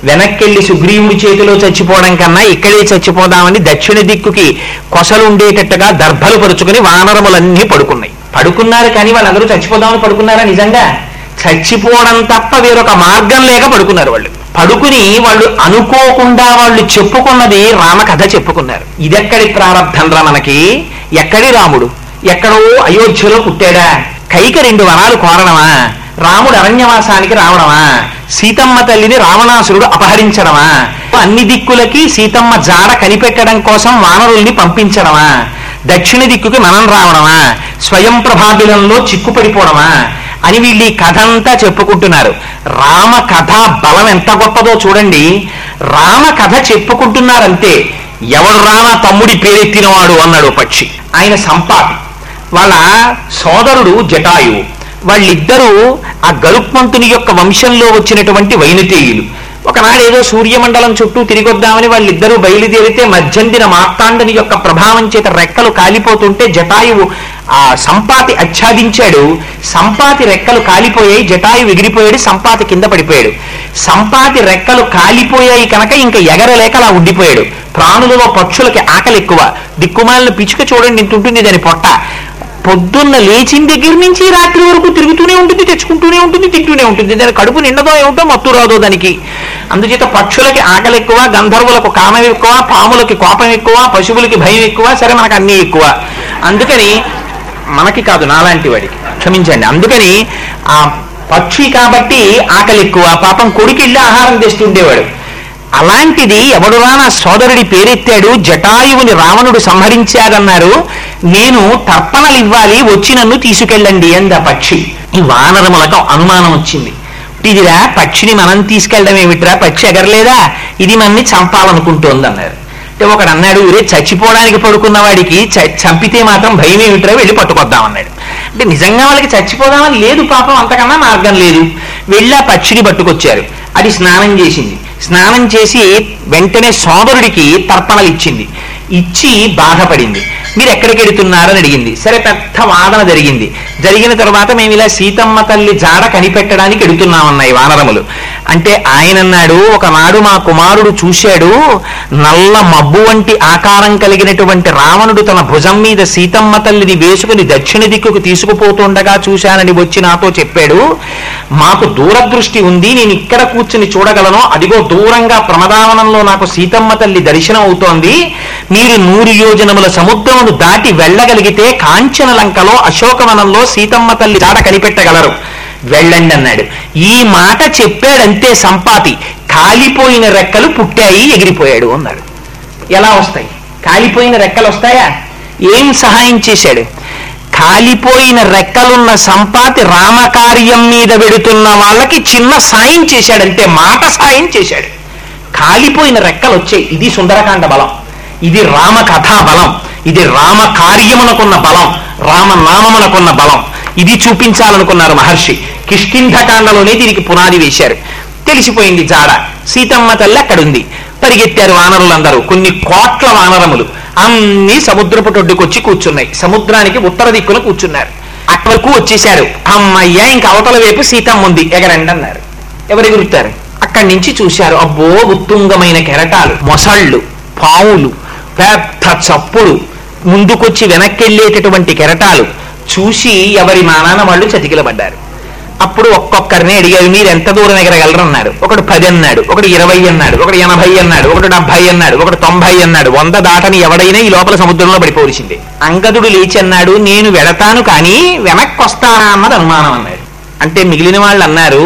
వెనక్కెళ్ళి సుగ్రీవుడి చేతిలో చచ్చిపోవడం కన్నా ఇక్కడే చచ్చిపోదామని దక్షిణ దిక్కుకి కొసలు ఉండేటట్టుగా దర్భలు పరుచుకుని వానరములన్నీ పడుకున్నాయి పడుకున్నారు కానీ వాళ్ళందరూ చచ్చిపోదామని పడుకున్నారా నిజంగా చచ్చిపోవడం తప్ప వేరొక మార్గం లేక పడుకున్నారు వాళ్ళు పడుకుని వాళ్ళు అనుకోకుండా వాళ్ళు చెప్పుకున్నది రామకథ చెప్పుకున్నారు ఇదెక్కడి ప్రారంధం రా మనకి ఎక్కడి రాముడు ఎక్కడో అయోధ్యలో పుట్టాడా కైక రెండు వరాలు కోరడమా రాముడు అరణ్యవాసానికి రావడమా సీతమ్మ తల్లిని రావణాసురుడు అపహరించడమా అన్ని దిక్కులకి సీతమ్మ జాడ కనిపెట్టడం కోసం వానరుల్ని పంపించడమా దక్షిణ దిక్కుకి మనం రావడమా స్వయం ప్రభాబిలంలో చిక్కుపడిపోవడమా అని వీళ్ళు ఈ కథ అంతా చెప్పుకుంటున్నారు రామ కథ బలం ఎంత గొప్పదో చూడండి రామ కథ చెప్పుకుంటున్నారంతే ఎవడు రామ తమ్ముడి పేరెత్తినవాడు అన్నాడు ఓ పక్షి ఆయన సంపాతి వాళ్ళ సోదరుడు జటాయువు వాళ్ళిద్దరూ ఆ గరుత్మంతుని యొక్క వంశంలో వచ్చినటువంటి వైనతేయులు ఒకనాడు ఏదో సూర్యమండలం చుట్టూ తిరిగొద్దామని వాళ్ళిద్దరూ బయలుదేరితే మధ్యందిన మార్తాండని యొక్క ప్రభావం చేత రెక్కలు కాలిపోతుంటే జటాయువు ఆ సంపాతి ఆచ్ఛాదించాడు సంపాతి రెక్కలు కాలిపోయాయి జటాయువు ఎగిరిపోయాడు సంపాతి కింద పడిపోయాడు సంపాతి రెక్కలు కాలిపోయాయి కనుక ఇంకా ఎగరలేక అలా ఉండిపోయాడు ప్రాణులలో పక్షులకి ఆకలి ఎక్కువ దిక్కుమాలిన పిచ్చుక చూడండి ఇంత ఉంటుంది దాని పొట్ట పొద్దున్న లేచిన దగ్గర నుంచి రాత్రి వరకు తిరుగుతూనే ఉంటుంది తెచ్చుకుంటూనే ఉంటుంది తింటూనే ఉంటుంది దాని కడుపు నిండదో ఏమిటో మత్తు రాదో దానికి అందుచేత పక్షులకి ఆకలి ఎక్కువ గంధర్వులకు కామం ఎక్కువ పాములకి కోపం ఎక్కువ పశువులకి భయం ఎక్కువ సరే మనకు అన్నీ ఎక్కువ అందుకని మనకి కాదు నాలాంటి వాడికి క్షమించండి అందుకని ఆ పక్షి కాబట్టి ఆకలి ఎక్కువ పాపం కొడుకెళ్ళి ఆహారం తెస్తుండేవాడు అలాంటిది ఎవడురా నా సోదరుడి పేరెత్తాడు జటాయువుని రావణుడు సంహరించాడన్నారు నేను తర్పణలు ఇవ్వాలి వచ్చి నన్ను తీసుకెళ్ళండి అంది ఆ పక్షి ఈ వానరములకు అనుమానం వచ్చింది ఇదిరా పక్షిని మనం తీసుకెళ్ళడం ఏమిట్రా పక్షి ఎగరలేదా ఇది మన్ని చంపాలనుకుంటోంది అన్నారు అంటే ఒకడు అన్నాడు ఊరే చచ్చిపోవడానికి పడుకున్న వాడికి చ- చంపితే మాత్రం భయం ఏమిట్రా వెళ్ళి పట్టుకొద్దామన్నాడు అంటే నిజంగా వాళ్ళకి చచ్చిపోదామని లేదు పాపం అంతకన్నా మార్గం లేదు వెళ్ళి ఆ పక్షిని పట్టుకొచ్చారు అది స్నానం చేసింది స్నానం చేసి వెంటనే సోదరుడికి తర్పణలు ఇచ్చింది ఇచ్చి బాధపడింది మీరు ఎక్కడికి వెడుతున్నారని అడిగింది సరే పెద్ద వాదన జరిగింది జరిగిన తర్వాత మేము ఇలా సీతమ్మ తల్లి జాడ కనిపెట్టడానికి ఎడుతున్నామన్నాయి వానరములు అంటే ఆయన అన్నాడు ఒకనాడు మా కుమారుడు చూశాడు నల్ల మబ్బు వంటి ఆకారం కలిగినటువంటి రావణుడు తన భుజం మీద సీతమ్మ తల్లిని వేసుకుని దక్షిణ దిక్కుకు తీసుకుపోతుండగా చూశానని వచ్చి నాతో చెప్పాడు మాకు దూరదృష్టి ఉంది నేను ఇక్కడ కూర్చుని చూడగలను అదిగో దూరంగా ప్రమదావనంలో నాకు సీతమ్మ తల్లి దర్శనం అవుతోంది మీరు నూరు యోజనముల సముద్రమును దాటి వెళ్ళగలిగితే కాంచన లంకలో అశోకవనంలో సీతమ్మ తల్లి దాట కనిపెట్టగలరు వెళ్ళండి అన్నాడు ఈ మాట చెప్పాడంతే సంపాతి కాలిపోయిన రెక్కలు పుట్టాయి ఎగిరిపోయాడు అన్నాడు ఎలా వస్తాయి కాలిపోయిన రెక్కలు వస్తాయా ఏం సహాయం చేశాడు కాలిపోయిన రెక్కలున్న సంపాతి రామకార్యం మీద వెడుతున్న వాళ్ళకి చిన్న సాయం చేశాడంటే మాట సాయం చేశాడు కాలిపోయిన రెక్కలు వచ్చాయి ఇది సుందరకాండ బలం ఇది రామ కథా బలం ఇది రామ కార్యమునకున్న బలం రామ నామమునకున్న బలం ఇది చూపించాలనుకున్నారు మహర్షి కిష్కింధకాండలోనే దీనికి పునాది వేశారు తెలిసిపోయింది జాడ సీతమ్మ తల్లి అక్కడుంది పరిగెత్తారు వానరులందరూ కొన్ని కోట్ల వానరములు అన్ని సముద్రపు టొడ్డుకొచ్చి కూర్చున్నాయి సముద్రానికి ఉత్తర దిక్కున కూర్చున్నారు అక్కడి వరకు వచ్చేశారు అమ్మయ్య ఇంకా అవతల వైపు సీతమ్మ ఉంది ఎగరండి అన్నారు ఎవరు ఎగురుతారు అక్కడి నుంచి చూశారు అబ్బో ఉత్తుంగమైన కెరటాలు మొసళ్ళు పావులు పెద్ద చప్పుడు ముందుకొచ్చి వెనక్కెళ్ళేటటువంటి కెరటాలు చూసి ఎవరి మానాన వాళ్ళు చతికిలబడ్డారు అప్పుడు ఒక్కొక్కరిని అడిగారు మీరు ఎంత దూరం ఎగరగలరు అన్నాడు ఒకడు పది అన్నాడు ఒకడు ఇరవై అన్నాడు ఒకడు ఎనభై అన్నాడు ఒకడు డెబ్బై అన్నాడు ఒకడు తొంభై అన్నాడు వంద దాటని ఎవడైనా ఈ లోపల సముద్రంలో పడిపోవలసిందే అంగదుడు లేచి అన్నాడు నేను వెడతాను కానీ వెనక్కి వస్తానా అన్నది అనుమానం అన్నాడు అంటే మిగిలిన వాళ్ళు అన్నారు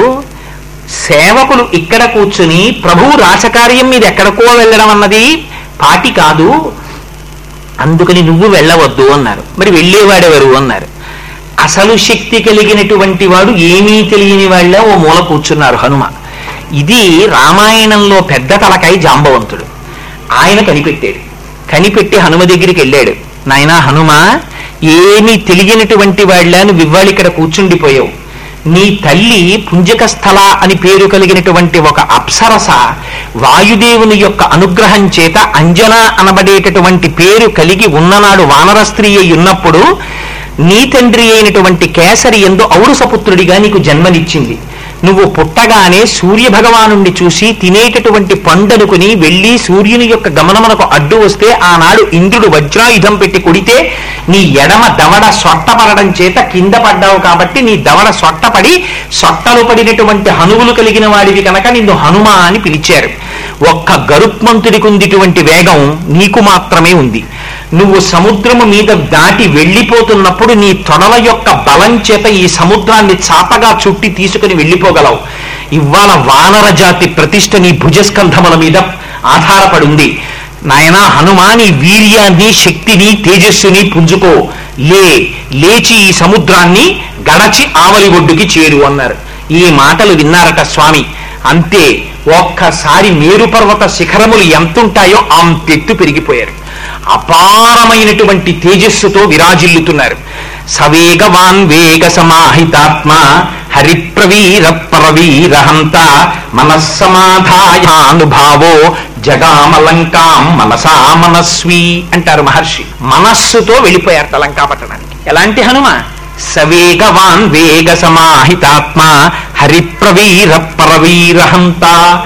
సేవకులు ఇక్కడ కూర్చుని ప్రభువు రాచకార్యం మీద ఎక్కడికో వెళ్ళడం అన్నది పాటి కాదు అందుకని నువ్వు వెళ్ళవద్దు అన్నారు మరి వెళ్ళేవాడెవరు అన్నారు అసలు శక్తి కలిగినటువంటి వాడు ఏమీ తెలియని వాళ్ళ ఓ మూల కూర్చున్నారు హనుమ ఇది రామాయణంలో పెద్ద తలకాయ జాంబవంతుడు ఆయన కనిపెట్టాడు కనిపెట్టి హనుమ దగ్గరికి వెళ్ళాడు నాయనా హనుమ ఏమీ తెలియనటువంటి వాళ్ళ నువ్వు ఇవాళ ఇక్కడ కూర్చుండిపోయావు నీ తల్లి పుంజక స్థల అని పేరు కలిగినటువంటి ఒక అప్సరస వాయుదేవుని యొక్క అనుగ్రహం చేత అంజన అనబడేటటువంటి పేరు కలిగి ఉన్ననాడు వానర స్త్రీ అయి ఉన్నప్పుడు నీ తండ్రి అయినటువంటి కేసరి ఎందు ఔరసపుత్రుడిగా నీకు జన్మనిచ్చింది నువ్వు పుట్టగానే సూర్య భగవానుణ్ణి చూసి తినేటటువంటి పండనుకుని వెళ్ళి సూర్యుని యొక్క గమనమునకు అడ్డు వస్తే ఆనాడు ఇంద్రుడు వజ్రాయుధం పెట్టి కొడితే నీ ఎడమ దవడ సొట్టపడడం చేత కింద పడ్డావు కాబట్టి నీ దవడ సొట్టపడి సొట్టలు పడినటువంటి హనువులు కలిగిన వాడివి కనుక నిన్ను హనుమ అని పిలిచారు ఒక్క గరుత్మంతుడికి ఉందిటువంటి వేగం నీకు మాత్రమే ఉంది నువ్వు సముద్రము మీద దాటి వెళ్ళిపోతున్నప్పుడు నీ తొడల యొక్క బలం చేత ఈ సముద్రాన్ని చాపగా చుట్టి తీసుకుని వెళ్ళిపోగలవు ఇవాళ వానర జాతి ప్రతిష్ట నీ భుజస్కంధముల మీద ఆధారపడి ఉంది నాయనా హనుమాని వీర్యాన్ని శక్తిని తేజస్సుని పుంజుకో లే లేచి ఈ సముద్రాన్ని గడచి ఆవలి ఒడ్డుకి చేరు అన్నారు ఈ మాటలు విన్నారట స్వామి అంతే ఒక్కసారి మేరు పర్వత శిఖరములు ఎంతుంటాయో అంతెత్తు పెరిగిపోయారు అపారమైనటువంటి తేజస్సుతో విరాజిల్లుతున్నారు సవేగవాన్ వేగ సమాహితాత్మ హరిప్రవీర పరవీరహంత మనస్సమాధాయానుభావో జగామలంకాం మనసా మనస్వి అంటారు మహర్షి మనస్సుతో వెళ్ళిపోయారు లంకాపట్టణానికి ఎలాంటి హనుమ సవేగవాన్ వేగ సమాహితాత్మ హరిప్రవీర పరవీరహంత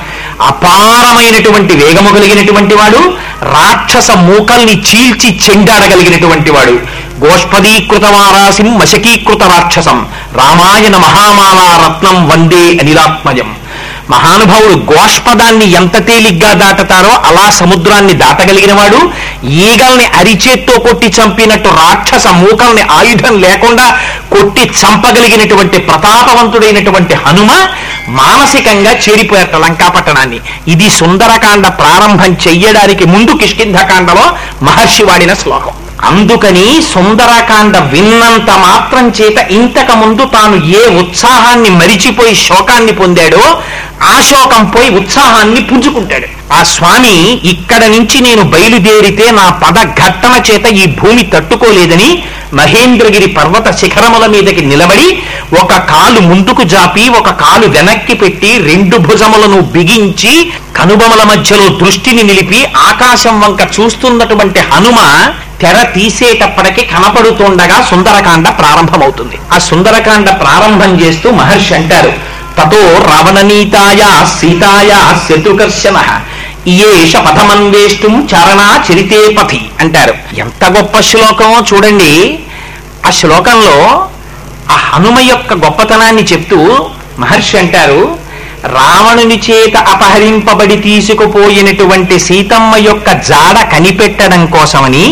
అపారమైనటువంటి వేగము కలిగినటువంటి వాడు రాక్షస మూకల్ని చీల్చి చెండాడగలిగినటువంటి వాడు గోష్పదీకృత వారాసిం మశకీకృత రాక్షసం రామాయణ మహామాలా రత్నం వందే అనిలాత్మజం మహానుభావుడు గోష్పదాన్ని ఎంత తేలిగ్గా దాటతారో అలా సముద్రాన్ని దాటగలిగిన వాడు ఈగల్ని అరిచేత్తో కొట్టి చంపినట్టు రాక్షస మూకల్ని ఆయుధం లేకుండా కొట్టి చంపగలిగినటువంటి ప్రతాపవంతుడైనటువంటి హనుమ మానసికంగా చేరిపోయారట లంకాపట్టణాన్ని ఇది సుందరకాండ ప్రారంభం చెయ్యడానికి ముందు కిష్కింధకాండలో మహర్షి వాడిన శ్లోకం అందుకని సుందరకాండ విన్నంత మాత్రం చేత ఇంతకు ముందు తాను ఏ ఉత్సాహాన్ని మరిచిపోయి శోకాన్ని పొందాడో ఆ శోకం పోయి ఉత్సాహాన్ని పుంజుకుంటాడు ఆ స్వామి ఇక్కడ నుంచి నేను బయలుదేరితే నా పద ఘట్టన చేత ఈ భూమి తట్టుకోలేదని మహేంద్రగిరి పర్వత శిఖరముల మీదకి నిలబడి ఒక కాలు ముందుకు జాపి ఒక కాలు వెనక్కి పెట్టి రెండు భుజములను బిగించి కనుబొమల మధ్యలో దృష్టిని నిలిపి ఆకాశం వంక చూస్తున్నటువంటి హనుమ తెర తీసేటప్పటికి కనపడుతుండగా సుందరకాండ ప్రారంభమవుతుంది ఆ సుందరకాండ ప్రారంభం చేస్తూ మహర్షి అంటారు తతో రావణనీతాయా సీతాయా శత్రుకర్షణ ఇయేష పథమన్వేష్టం చారణా చరితే పథి అంటారు ఎంత గొప్ప శ్లోకమో చూడండి ఆ శ్లోకంలో ఆ హనుమ యొక్క గొప్పతనాన్ని చెప్తూ మహర్షి అంటారు రావణుని చేత అపహరింపబడి తీసుకుపోయినటువంటి సీతమ్మ యొక్క జాడ కనిపెట్టడం కోసమని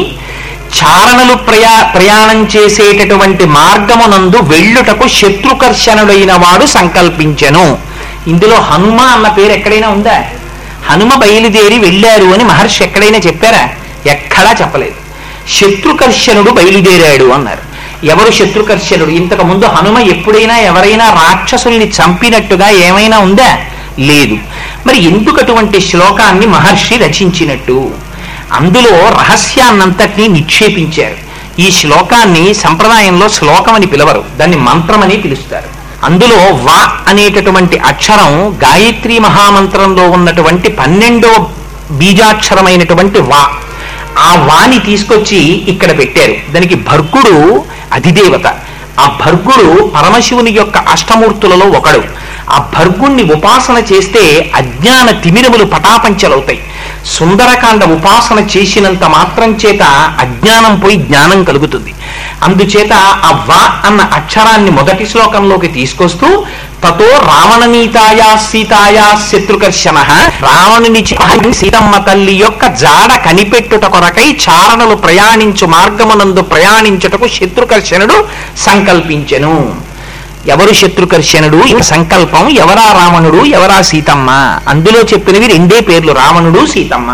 చారణలు ప్రయా ప్రయాణం చేసేటటువంటి మార్గమునందు వెళ్ళుటకు శత్రుకర్షణుడైన వాడు సంకల్పించెను ఇందులో హనుమ అన్న పేరు ఎక్కడైనా ఉందా హనుమ బయలుదేరి వెళ్ళారు అని మహర్షి ఎక్కడైనా చెప్పారా ఎక్కడా చెప్పలేదు శత్రుకర్షణుడు బయలుదేరాడు అన్నారు ఎవరు శత్రుకర్షణుడు ఇంతకు ముందు హనుమ ఎప్పుడైనా ఎవరైనా రాక్షసుల్ని చంపినట్టుగా ఏమైనా ఉందా లేదు మరి ఎందుకు అటువంటి శ్లోకాన్ని మహర్షి రచించినట్టు అందులో రహస్యాన్నంతటినీ నిక్షేపించారు ఈ శ్లోకాన్ని సంప్రదాయంలో శ్లోకం అని పిలవరు దాన్ని మంత్రమని పిలుస్తారు అందులో వా అనేటటువంటి అక్షరం గాయత్రి మహామంత్రంలో ఉన్నటువంటి పన్నెండవ బీజాక్షరమైనటువంటి వా ఆ వాని తీసుకొచ్చి ఇక్కడ పెట్టారు దానికి భర్గుడు అధిదేవత ఆ భర్గుడు పరమశివుని యొక్క అష్టమూర్తులలో ఒకడు ఆ భర్గుణ్ణి ఉపాసన చేస్తే అజ్ఞాన తిమిరములు పటాపంచలవుతాయి సుందరకాండ ఉపాసన చేసినంత మాత్రం చేత అజ్ఞానం పోయి జ్ఞానం కలుగుతుంది అందుచేత ఆ వా అన్న అక్షరాన్ని మొదటి శ్లోకంలోకి తీసుకొస్తూ తతో రావణనీతాయా సీతాయా శత్రుకర్షణ రావణుని చే- సీతమ్మ తల్లి యొక్క జాడ కనిపెట్టుట కొరకై చారణలు ప్రయాణించు మార్గమునందు ప్రయాణించుటకు శత్రుకర్షణుడు సంకల్పించెను ఎవరు శత్రుకర్షణుడు ఈ సంకల్పం ఎవరా రావణుడు ఎవరా సీతమ్మ అందులో చెప్పినవి రెండే పేర్లు రావణుడు సీతమ్మ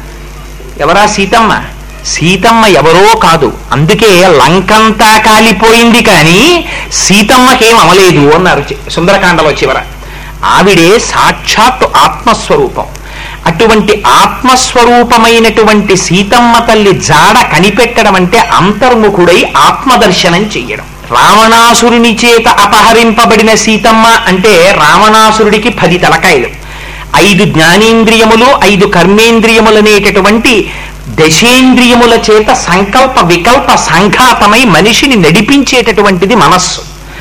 ఎవరా సీతమ్మ సీతమ్మ ఎవరో కాదు అందుకే లంకంతా కాలిపోయింది కానీ సీతమ్మకేం అవలేదు అన్నారు చి- సుందరకాండలో చివర ఆవిడే సాక్షాత్ ఆత్మస్వరూపం అటువంటి ఆత్మస్వరూపమైనటువంటి సీతమ్మ తల్లి జాడ కనిపెట్టడం అంటే అంతర్ముఖుడై ఆత్మదర్శనం చెయ్యడం రావణాసురుని చేత అపహరింపబడిన సీతమ్మ అంటే రావణాసురుడికి పది తలకాయలు ఐదు జ్ఞానేంద్రియములు ఐదు కర్మేంద్రియములనేటటువంటి దశేంద్రియముల చేత సంకల్ప వికల్ప సంఘాతమై మనిషిని నడిపించేటటువంటిది మనస్సు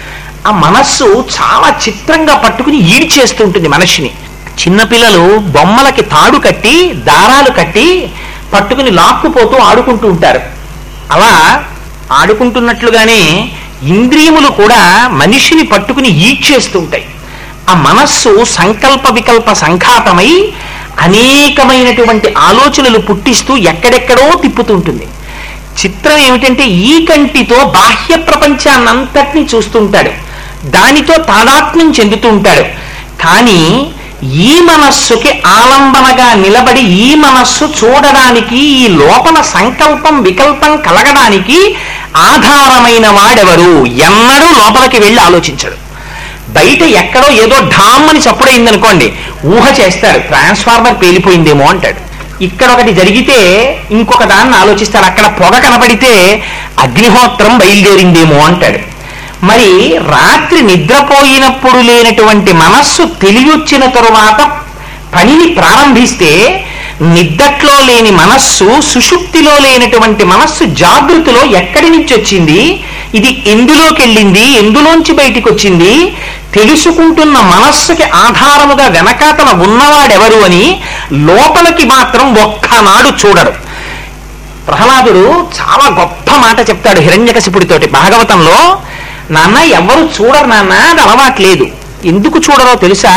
ఆ మనస్సు చాలా చిత్రంగా పట్టుకుని ఈడ్చేస్తూ ఉంటుంది మనిషిని చిన్నపిల్లలు బొమ్మలకి తాడు కట్టి దారాలు కట్టి పట్టుకుని లాక్కుపోతూ ఆడుకుంటూ ఉంటారు అలా ఆడుకుంటున్నట్లుగానే ఇంద్రియములు కూడా మనిషిని పట్టుకుని ఈడ్చేస్తూ ఉంటాయి ఆ మనస్సు సంకల్ప వికల్ప సంఘాతమై అనేకమైనటువంటి ఆలోచనలు పుట్టిస్తూ ఎక్కడెక్కడో తిప్పుతుంటుంది చిత్రం ఏమిటంటే ఈ కంటితో బాహ్య ప్రపంచాన్నంతటినీ చూస్తుంటాడు దానితో తాదాత్మ్యం చెందుతూ ఉంటాడు కానీ ఈ మనస్సుకి ఆలంబనగా నిలబడి ఈ మనస్సు చూడడానికి ఈ లోపల సంకల్పం వికల్పం కలగడానికి ఆధారమైన వాడెవరు ఎన్నడూ లోపలికి వెళ్ళి ఆలోచించడు బయట ఎక్కడో ఏదో ఢామ్ అని చప్పుడైందనుకోండి ఊహ చేస్తాడు ట్రాన్స్ఫార్మర్ పేలిపోయిందేమో అంటాడు ఇక్కడ ఒకటి జరిగితే ఇంకొక దాన్ని ఆలోచిస్తాడు అక్కడ పొగ కనపడితే అగ్నిహోత్రం బయలుదేరిందేమో అంటాడు మరి రాత్రి నిద్రపోయినప్పుడు లేనటువంటి మనస్సు తెలియొచ్చిన తరువాత పనిని ప్రారంభిస్తే నిద్దట్లో లేని మనస్సు సుషుప్తిలో లేనటువంటి మనస్సు జాగృతిలో ఎక్కడి నుంచి వచ్చింది ఇది ఎందులోకి వెళ్ళింది ఎందులోంచి బయటికి వచ్చింది తెలుసుకుంటున్న మనస్సుకి ఆధారముగా వెనకాతల ఉన్నవాడెవరు అని లోపలికి మాత్రం ఒక్కనాడు చూడడు ప్రహ్లాదుడు చాలా గొప్ప మాట చెప్తాడు హిరణ్యకశిపుడితోటి భాగవతంలో నాన్న ఎవరు చూడరు నాన్న అది అలవాట్లేదు ఎందుకు చూడరో తెలుసా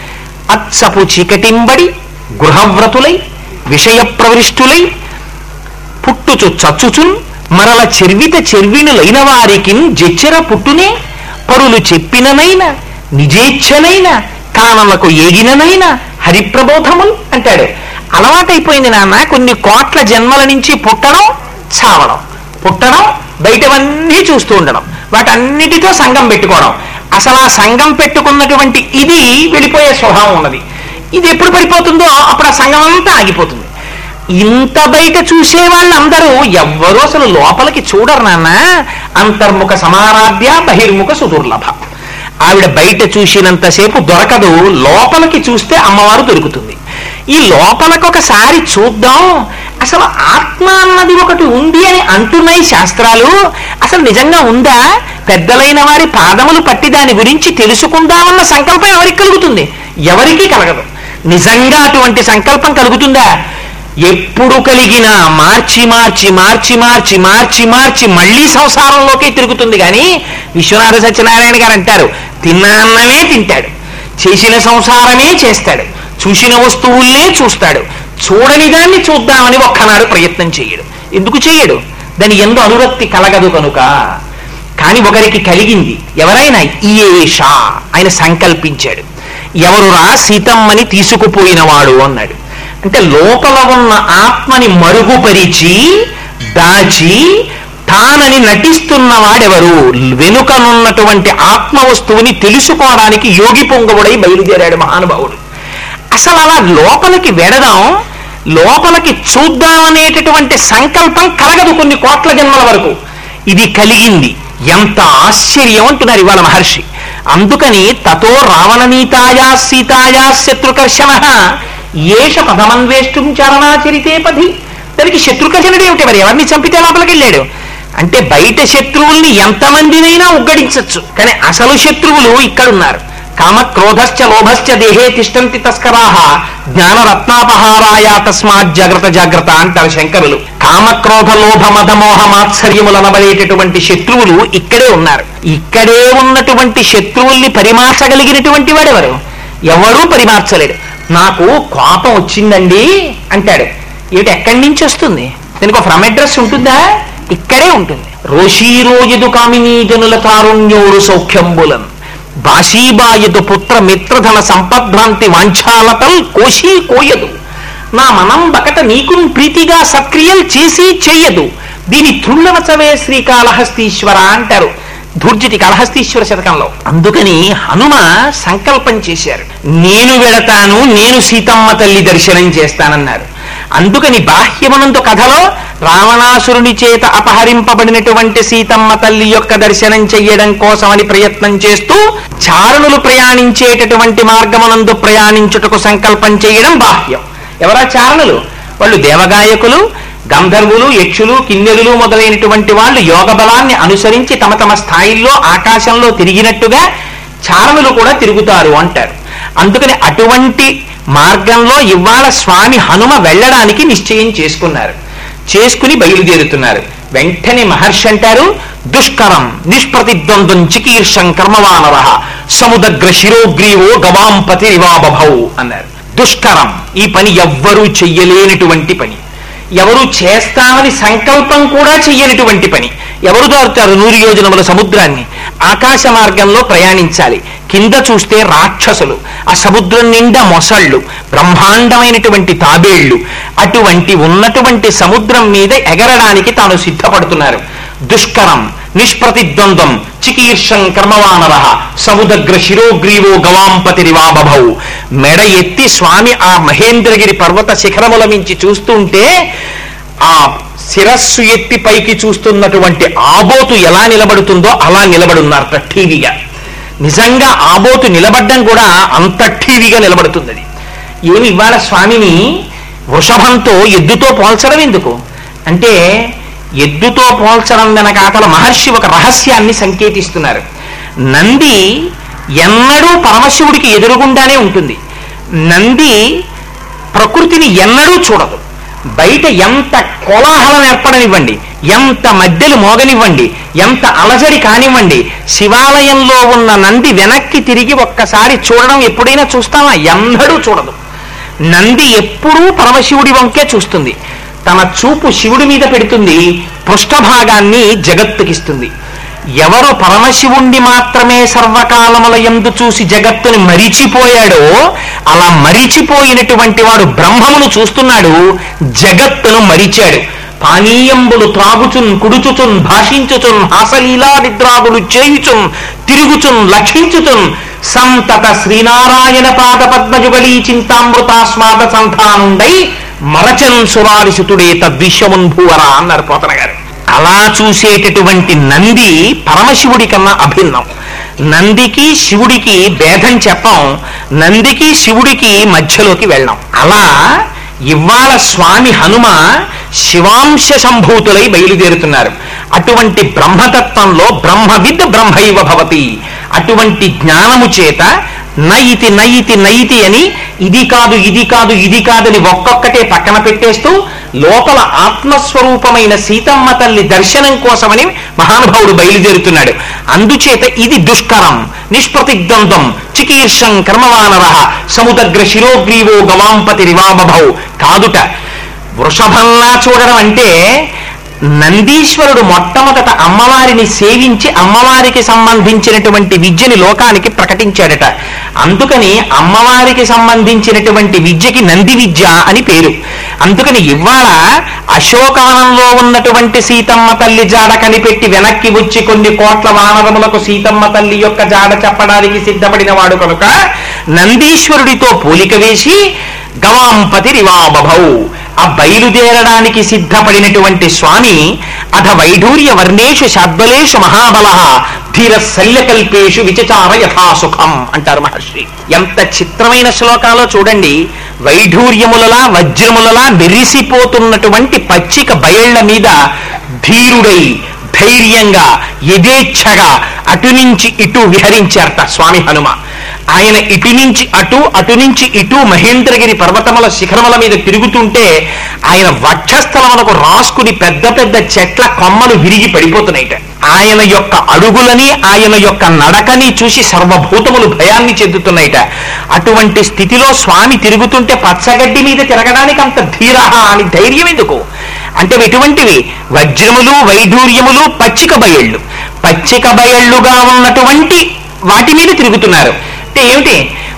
అత్సపు చీకటింబడి గృహవ్రతులై విషయ ప్రవిష్టులై పుట్టుచు చచ్చుచున్ మరల చెర్విత చెర్వినులైన వారికి జెచ్చెర పుట్టునే పరులు చెప్పిననైన నిజేచ్ఛనైన కానలకు ఏగిననైన హరిప్రబోధములు అంటాడు అలవాటైపోయింది నాన్న కొన్ని కోట్ల జన్మల నుంచి పుట్టడం చావడం పుట్టడం బయటవన్నీ చూస్తూ ఉండడం వాటన్నిటితో సంఘం పెట్టుకోవడం అసలు ఆ సంఘం పెట్టుకున్నటువంటి ఇది వెళ్ళిపోయే స్వభావం ఉన్నది ఇది ఎప్పుడు పడిపోతుందో అప్పుడు ఆ సంఘం అంతా ఆగిపోతుంది ఇంత బయట చూసే వాళ్ళందరూ ఎవ్వరూ అసలు లోపలికి చూడరు నాన్న అంతర్ముఖ సమారాధ్య బహిర్ముఖ సుదుర్లభ ఆవిడ బయట చూసినంతసేపు దొరకదు లోపలికి చూస్తే అమ్మవారు దొరుకుతుంది ఈ లోపలికి ఒకసారి చూద్దాం అసలు ఆత్మ అన్నది ఒకటి ఉంది అని అంటున్నాయి శాస్త్రాలు అసలు నిజంగా ఉందా పెద్దలైన వారి పాదములు పట్టి దాని గురించి తెలుసుకుందామన్న సంకల్పం ఎవరికి కలుగుతుంది ఎవరికీ కలగదు నిజంగా అటువంటి సంకల్పం కలుగుతుందా ఎప్పుడు కలిగినా మార్చి మార్చి మార్చి మార్చి మార్చి మార్చి మళ్ళీ సంసారంలోకే తిరుగుతుంది కానీ విశ్వనాథ సత్యనారాయణ గారు అంటారు తిన్న అన్నమే తింటాడు చేసిన సంసారమే చేస్తాడు చూసిన వస్తువుల్నే చూస్తాడు చూడని దాన్ని చూద్దామని ఒక్కనాడు ప్రయత్నం చేయడు ఎందుకు చేయడు దాని ఎందు అనురక్తి కలగదు కనుక కానీ ఒకరికి కలిగింది ఎవరైనా ఈయేష ఆయన సంకల్పించాడు ఎవరురా సీతమ్మని తీసుకుపోయినవాడు అన్నాడు అంటే లోపల ఉన్న ఆత్మని మరుగుపరిచి దాచి తానని నటిస్తున్న వాడెవరు వెనుకనున్నటువంటి ఆత్మ వస్తువుని తెలుసుకోవడానికి యోగి పొంగవుడై బయలుదేరాడు మహానుభావుడు అసలు అలా లోపలికి వెడదాం లోపలికి చూద్దామనేటటువంటి సంకల్పం కలగదు కొన్ని కోట్ల జన్మల వరకు ఇది కలిగింది ఎంత ఆశ్చర్యం అంటున్నారు ఇవాళ మహర్షి అందుకని తతో రావణనీతాయా సీతాయా శత్రుకర్షణ ఏష పదమన్వేష్టం చరణాచరితే పది దానికి శత్రుకర్షణుడు ఏమిటి మరి ఎవరిని చంపితే లోపలికి వెళ్ళాడు అంటే బయట శత్రువుల్ని ఎంతమందినైనా ఉగ్గడించచ్చు కానీ అసలు శత్రువులు ఇక్కడున్నారు కామ క్రోధశ్చ లోభశ్చ దేహే తిష్టంతి తస్కరాహ జ్ఞాన రత్నాపహారాయ తస్మాత్ జాగ్రత్త జాగ్రత్త అంటారు శంకరులు కామ క్రోధ లోభ మద మోహ మాత్సర్యములు అనబడేటటువంటి శత్రువులు ఇక్కడే ఉన్నారు ఇక్కడే ఉన్నటువంటి శత్రువుల్ని పరిమార్చగలిగినటువంటి వాడెవరు ఎవడూ పరిమార్చలేడు నాకు కోపం వచ్చిందండి అంటాడు ఏమిటి ఎక్కడి నుంచి వస్తుంది దీనికి ఒక ఫ్రమ్ అడ్రస్ ఉంటుందా ఇక్కడే ఉంటుంది రోషీరోయదు కామినీ జనుల తారుణ్యోరు సౌఖ్యంబులం బాషీబాయదు పుత్ర మిత్రధన సంపద్భ్రాంతి వాంఛాలతల్ కోశీ కోయదు నా మనం బకట నీకున్ ప్రీతిగా సక్రియల్ చేసి చెయ్యదు దీని తుళ్ళవచవే శ్రీకాళహస్తీశ్వర అంటారు ధూర్జటి కాళహస్తీశ్వర శతకంలో అందుకని హనుమ సంకల్పం చేశారు నేను వెడతాను నేను సీతమ్మ తల్లి దర్శనం చేస్తానన్నారు అందుకని బాహ్యమనందు కథలో రావణాసురుని చేత అపహరింపబడినటువంటి సీతమ్మ తల్లి యొక్క దర్శనం చెయ్యడం కోసమని ప్రయత్నం చేస్తూ చారణులు ప్రయాణించేటటువంటి మార్గమనందు ప్రయాణించుటకు సంకల్పం చేయడం బాహ్యం ఎవరా చారణులు వాళ్ళు దేవగాయకులు గంధర్వులు యక్షులు కిన్నెరులు మొదలైనటువంటి వాళ్ళు యోగ బలాన్ని అనుసరించి తమ తమ స్థాయిల్లో ఆకాశంలో తిరిగినట్టుగా చారణులు కూడా తిరుగుతారు అంటారు అందుకని అటువంటి మార్గంలో ఇవాళ స్వామి హనుమ వెళ్ళడానికి నిశ్చయం చేసుకున్నారు చేసుకుని బయలుదేరుతున్నారు వెంటనే మహర్షి అంటారు దుష్కరం నిష్ప్రతిద్వంద్వం చికీర్షం కర్మవానర సముదగ్ర శిరోగ్రీవో గవాంపతి రివాబభౌ అన్నారు దుష్కరం ఈ పని ఎవ్వరూ చెయ్యలేనటువంటి పని ఎవరు చేస్తామని సంకల్పం కూడా చెయ్యనటువంటి పని ఎవరు దారుతారు నూరు యోజనముల సముద్రాన్ని ఆకాశ మార్గంలో ప్రయాణించాలి కింద చూస్తే రాక్షసులు ఆ సముద్రం నిండా మొసళ్ళు బ్రహ్మాండమైనటువంటి తాబేళ్లు అటువంటి ఉన్నటువంటి సముద్రం మీద ఎగరడానికి తాను సిద్ధపడుతున్నారు దుష్కరం నిష్ప్రతిద్వంద్వం చికీర్షం కర్మవానర సముదగ్ర శిరోగ్రీవో గవాంపతిరివాబభౌ మెడ ఎత్తి స్వామి ఆ మహేంద్రగిరి పర్వత శిఖరముల మించి చూస్తుంటే ఆ శిరస్సు ఎత్తి పైకి చూస్తున్నటువంటి ఆబోతు ఎలా నిలబడుతుందో అలా నిలబడున్నారట ఠీవిగా నిజంగా ఆబోతు నిలబడ్డం కూడా అంత ఠీవిగా నిలబడుతుంది అది ఏమి ఇవాళ స్వామిని వృషభంతో ఎద్దుతో పోల్చడం ఎందుకు అంటే ఎద్దుతో పోల్చడం వెనకాతల మహర్షి ఒక రహస్యాన్ని సంకేతిస్తున్నారు నంది ఎన్నడూ పరమశివుడికి ఎదురుగుండానే ఉంటుంది నంది ప్రకృతిని ఎన్నడూ చూడదు బయట ఎంత కోలాహలం ఏర్పడనివ్వండి ఎంత మధ్యలు మోగనివ్వండి ఎంత అలజడి కానివ్వండి శివాలయంలో ఉన్న నంది వెనక్కి తిరిగి ఒక్కసారి చూడడం ఎప్పుడైనా చూస్తామా ఎన్నడూ చూడదు నంది ఎప్పుడూ పరమశివుడి వంకే చూస్తుంది తన చూపు శివుడి మీద పెడుతుంది పృష్ఠభాగాన్ని జగత్తుకిస్తుంది ఎవరు పరమశివుణ్ణి మాత్రమే సర్వకాలముల ఎందు చూసి జగత్తుని మరిచిపోయాడో అలా మరిచిపోయినటువంటి వాడు బ్రహ్మమును చూస్తున్నాడు జగత్తును మరిచాడు పానీయంబులు త్రాగుచున్ కుడుచుచున్ భాషించుచున్ హాసలీలా నిద్రాదులు చేయుచున్ తిరుగుచున్ లక్షించుచున్ సంతత శ్రీనారాయణ పాద పద్మజుగళీ చింతామృతాస్వాద సంధానుండై మరచన్ సురారిసుతుడే తద్విశ్వమున్ భూవరా అన్నారు పోతన గారు అలా చూసేటటువంటి నంది పరమశివుడి కన్నా అభిన్నం నందికి శివుడికి భేదం చెప్పం నందికి శివుడికి మధ్యలోకి వెళ్ళాం అలా ఇవాళ స్వామి హనుమ శివాంశ సంభూతులై బయలుదేరుతున్నారు అటువంటి బ్రహ్మతత్వంలో బ్రహ్మవిద్ బ్రహ్మైవ భవతి అటువంటి జ్ఞానము చేత నయితి నయితి నయితి అని ఇది కాదు ఇది కాదు ఇది కాదని ఒక్కొక్కటే పక్కన పెట్టేస్తూ లోపల ఆత్మస్వరూపమైన సీతమ్మ తల్లి దర్శనం కోసమని మహానుభావుడు బయలుదేరుతున్నాడు అందుచేత ఇది దుష్కరం నిష్ప్రతిద్వంద్వం చికీర్షం కర్మవానర సముదగ్ర శిరోగ్రీవో గవాంపతి రివామభౌ కాదుట వృషభంలా చూడడం అంటే నందీశ్వరుడు మొట్టమొదట అమ్మవారిని సేవించి అమ్మవారికి సంబంధించినటువంటి విద్యని లోకానికి ప్రకటించాడట అందుకని అమ్మవారికి సంబంధించినటువంటి విద్యకి నంది విద్య అని పేరు అందుకని ఇవాళ అశోకానంలో ఉన్నటువంటి సీతమ్మ తల్లి జాడ కనిపెట్టి వెనక్కి వచ్చి కొన్ని కోట్ల వానరములకు సీతమ్మ తల్లి యొక్క జాడ చెప్పడానికి సిద్ధపడిన వాడు కనుక నందీశ్వరుడితో పోలిక వేసి గవాంపతి రివాబభౌ ఆ బయలుదేరడానికి సిద్ధపడినటువంటి స్వామి అథ వైఢూర్య వర్ణేషు శాద్వలేషు మహాబల ధీర శల్యకల్పేషు విచచార యథాసుఖం అంటారు మహర్షి ఎంత చిత్రమైన శ్లోకాలో చూడండి వైఢూర్యములలా వజ్రములలా మెరిసిపోతున్నటువంటి పచ్చిక బయళ్ల మీద ధీరుడై ధైర్యంగా యథేచ్ఛగా అటు నుంచి ఇటు విహరించారట స్వామి హనుమ ఆయన ఇటు నుంచి అటు అటు నుంచి ఇటు మహేంద్రగిరి పర్వతముల శిఖరముల మీద తిరుగుతుంటే ఆయన వక్షస్థలములకు రాసుకుని పెద్ద పెద్ద చెట్ల కొమ్మలు విరిగి పడిపోతున్నాయిట ఆయన యొక్క అడుగులని ఆయన యొక్క నడకని చూసి సర్వభూతములు భయాన్ని చెందుతున్నాయిట అటువంటి స్థితిలో స్వామి తిరుగుతుంటే పచ్చగడ్డి మీద తిరగడానికి అంత ధీర అని ధైర్యం ఎందుకు అంటే ఎటువంటివి వజ్రములు వైఢూర్యములు పచ్చిక బయళ్ళు పచ్చిక బయళ్ళుగా ఉన్నటువంటి వాటి మీద తిరుగుతున్నారు అంటే ఏమిటి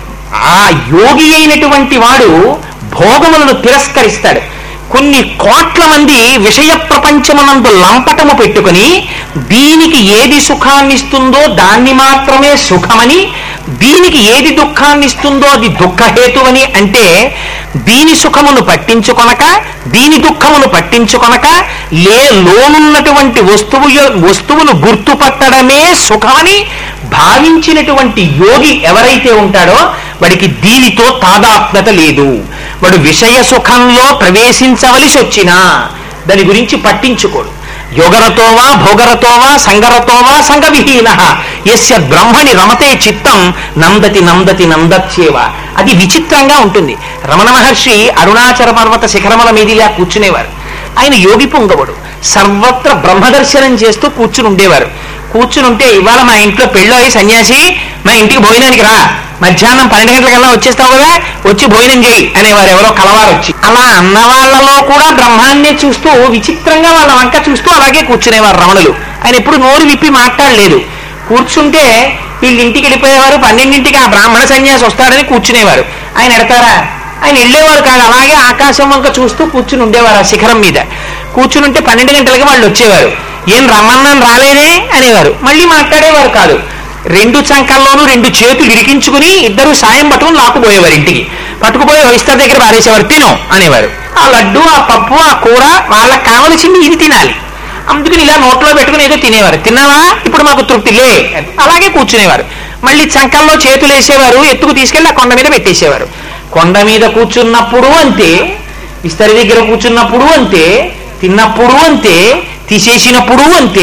ఆ యోగి అయినటువంటి వాడు భోగములను తిరస్కరిస్తాడు కొన్ని కోట్ల మంది విషయ ప్రపంచమునందు లంపటము పెట్టుకుని దీనికి ఏది సుఖాన్ని ఇస్తుందో దాన్ని మాత్రమే సుఖమని దీనికి ఏది దుఃఖాన్ని ఇస్తుందో అది దుఃఖహేతువని అంటే దీని సుఖమును పట్టించుకొనక దీని దుఃఖమును పట్టించుకొనక లే లోనున్నటువంటి వస్తువు యొ- వస్తువును గుర్తుపట్టడమే సుఖమని భావించినటువంటి యోగి ఎవరైతే ఉంటాడో వాడికి దీనితో తాదాత్మ్యత లేదు వాడు విషయ సుఖంలో ప్రవేశించవలసి వచ్చినా దాని గురించి పట్టించుకోడు యోగరతోవా భోగరతోవా సంగరతోవా సంగవిహీన ఎస్య బ్రహ్మణి రమతే చిత్తం నందతి నందతి నందత్యేవ అది విచిత్రంగా ఉంటుంది రమణ మహర్షి అరుణాచల పర్వత శిఖరముల మీదిలా కూర్చునేవారు ఆయన యోగి పొంగవుడు సర్వత్ర బ్రహ్మదర్శనం చేస్తూ కూర్చుని ఉండేవారు కూర్చునుంటే ఇవాళ మా ఇంట్లో పెళ్ళో అయి సన్యాసి మా ఇంటికి భోజనానికి రా మధ్యాహ్నం పన్నెండు గంటలకల్లా వచ్చేస్తావు కదా వచ్చి భోజనం చేయి అనేవారు ఎవరో కలవారు వచ్చి అలా అన్న వాళ్ళలో కూడా బ్రహ్మాన్నే చూస్తూ విచిత్రంగా వాళ్ళ వంక చూస్తూ అలాగే కూర్చునేవారు రమణులు ఆయన ఎప్పుడు నోరు విప్పి మాట్లాడలేదు కూర్చుంటే వీళ్ళు ఇంటికి వెళ్ళిపోయేవారు పన్నెండింటికి ఆ బ్రాహ్మణ సన్యాసి వస్తాడని కూర్చునేవారు ఆయన ఎడతారా ఆయన వెళ్ళేవారు కాదు అలాగే ఆకాశం వంక చూస్తూ కూర్చుని ఉండేవారు ఆ శిఖరం మీద కూర్చుని ఉంటే పన్నెండు గంటలకి వాళ్ళు వచ్చేవారు ఏం రమ్మన్నాను రాలేదే అనేవారు మళ్ళీ మాట్లాడేవారు కాదు రెండు చంకల్లోనూ రెండు చేతులు ఇరికించుకుని ఇద్దరు సాయం పట్టుకుని లాక్కుపోయేవారు ఇంటికి పట్టుకుపోయి వైస్తారు దగ్గర పారేసేవారు తిను అనేవారు ఆ లడ్డు ఆ పప్పు ఆ కూర వాళ్ళకి కావలసింది ఇది తినాలి అందుకని ఇలా నోట్లో పెట్టుకుని ఏదో తినేవారు తిన్నావా ఇప్పుడు మాకు తృప్తి లే అలాగే కూర్చునేవారు మళ్ళీ చంకల్లో చేతులు వేసేవారు ఎత్తుకు తీసుకెళ్లి ఆ కొండ మీద పెట్టేసేవారు కొండ మీద కూర్చున్నప్పుడు అంతే విస్తరి దగ్గర కూర్చున్నప్పుడు అంతే తిన్నప్పుడు అంతే తీసేసినప్పుడు అంతే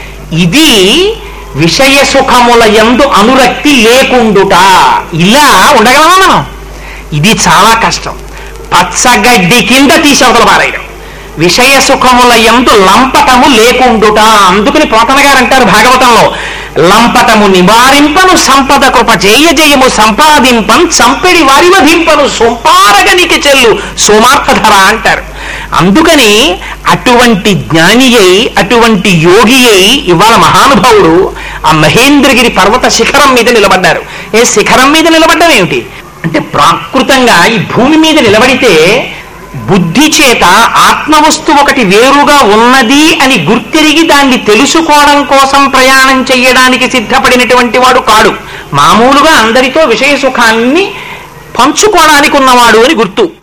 ఇది విషయ సుఖముల యందు అనురక్తి లేకుండుట ఇలా ఉండగలమా మనం ఇది చాలా కష్టం పచ్చగడ్డి కింద తీసి అవతల పారేయడం విషయ సుఖముల యందు లంపటము లేకుండుట అందుకని పోతన గారు అంటారు భాగవతంలో లంపటము నివారింపను సంపద కృప జయ జయము సంపాదింపన్ చంపెడి వారివధింపను సొంపారగనికి చెల్లు సోమార్థధర అంటారు అందుకని అటువంటి జ్ఞాని అయి అటువంటి యోగి అయి ఇవాళ మహానుభావుడు ఆ మహేంద్రగిరి పర్వత శిఖరం మీద నిలబడ్డారు ఏ శిఖరం మీద నిలబడ్డం ఏమిటి అంటే ప్రాకృతంగా ఈ భూమి మీద నిలబడితే బుద్ధి చేత ఆత్మవస్తువు ఒకటి వేరుగా ఉన్నది అని గుర్తెరిగి దాన్ని తెలుసుకోవడం కోసం ప్రయాణం చేయడానికి సిద్ధపడినటువంటి వాడు కాడు మామూలుగా అందరితో విషయ సుఖాన్ని పంచుకోవడానికి ఉన్నవాడు అని గుర్తు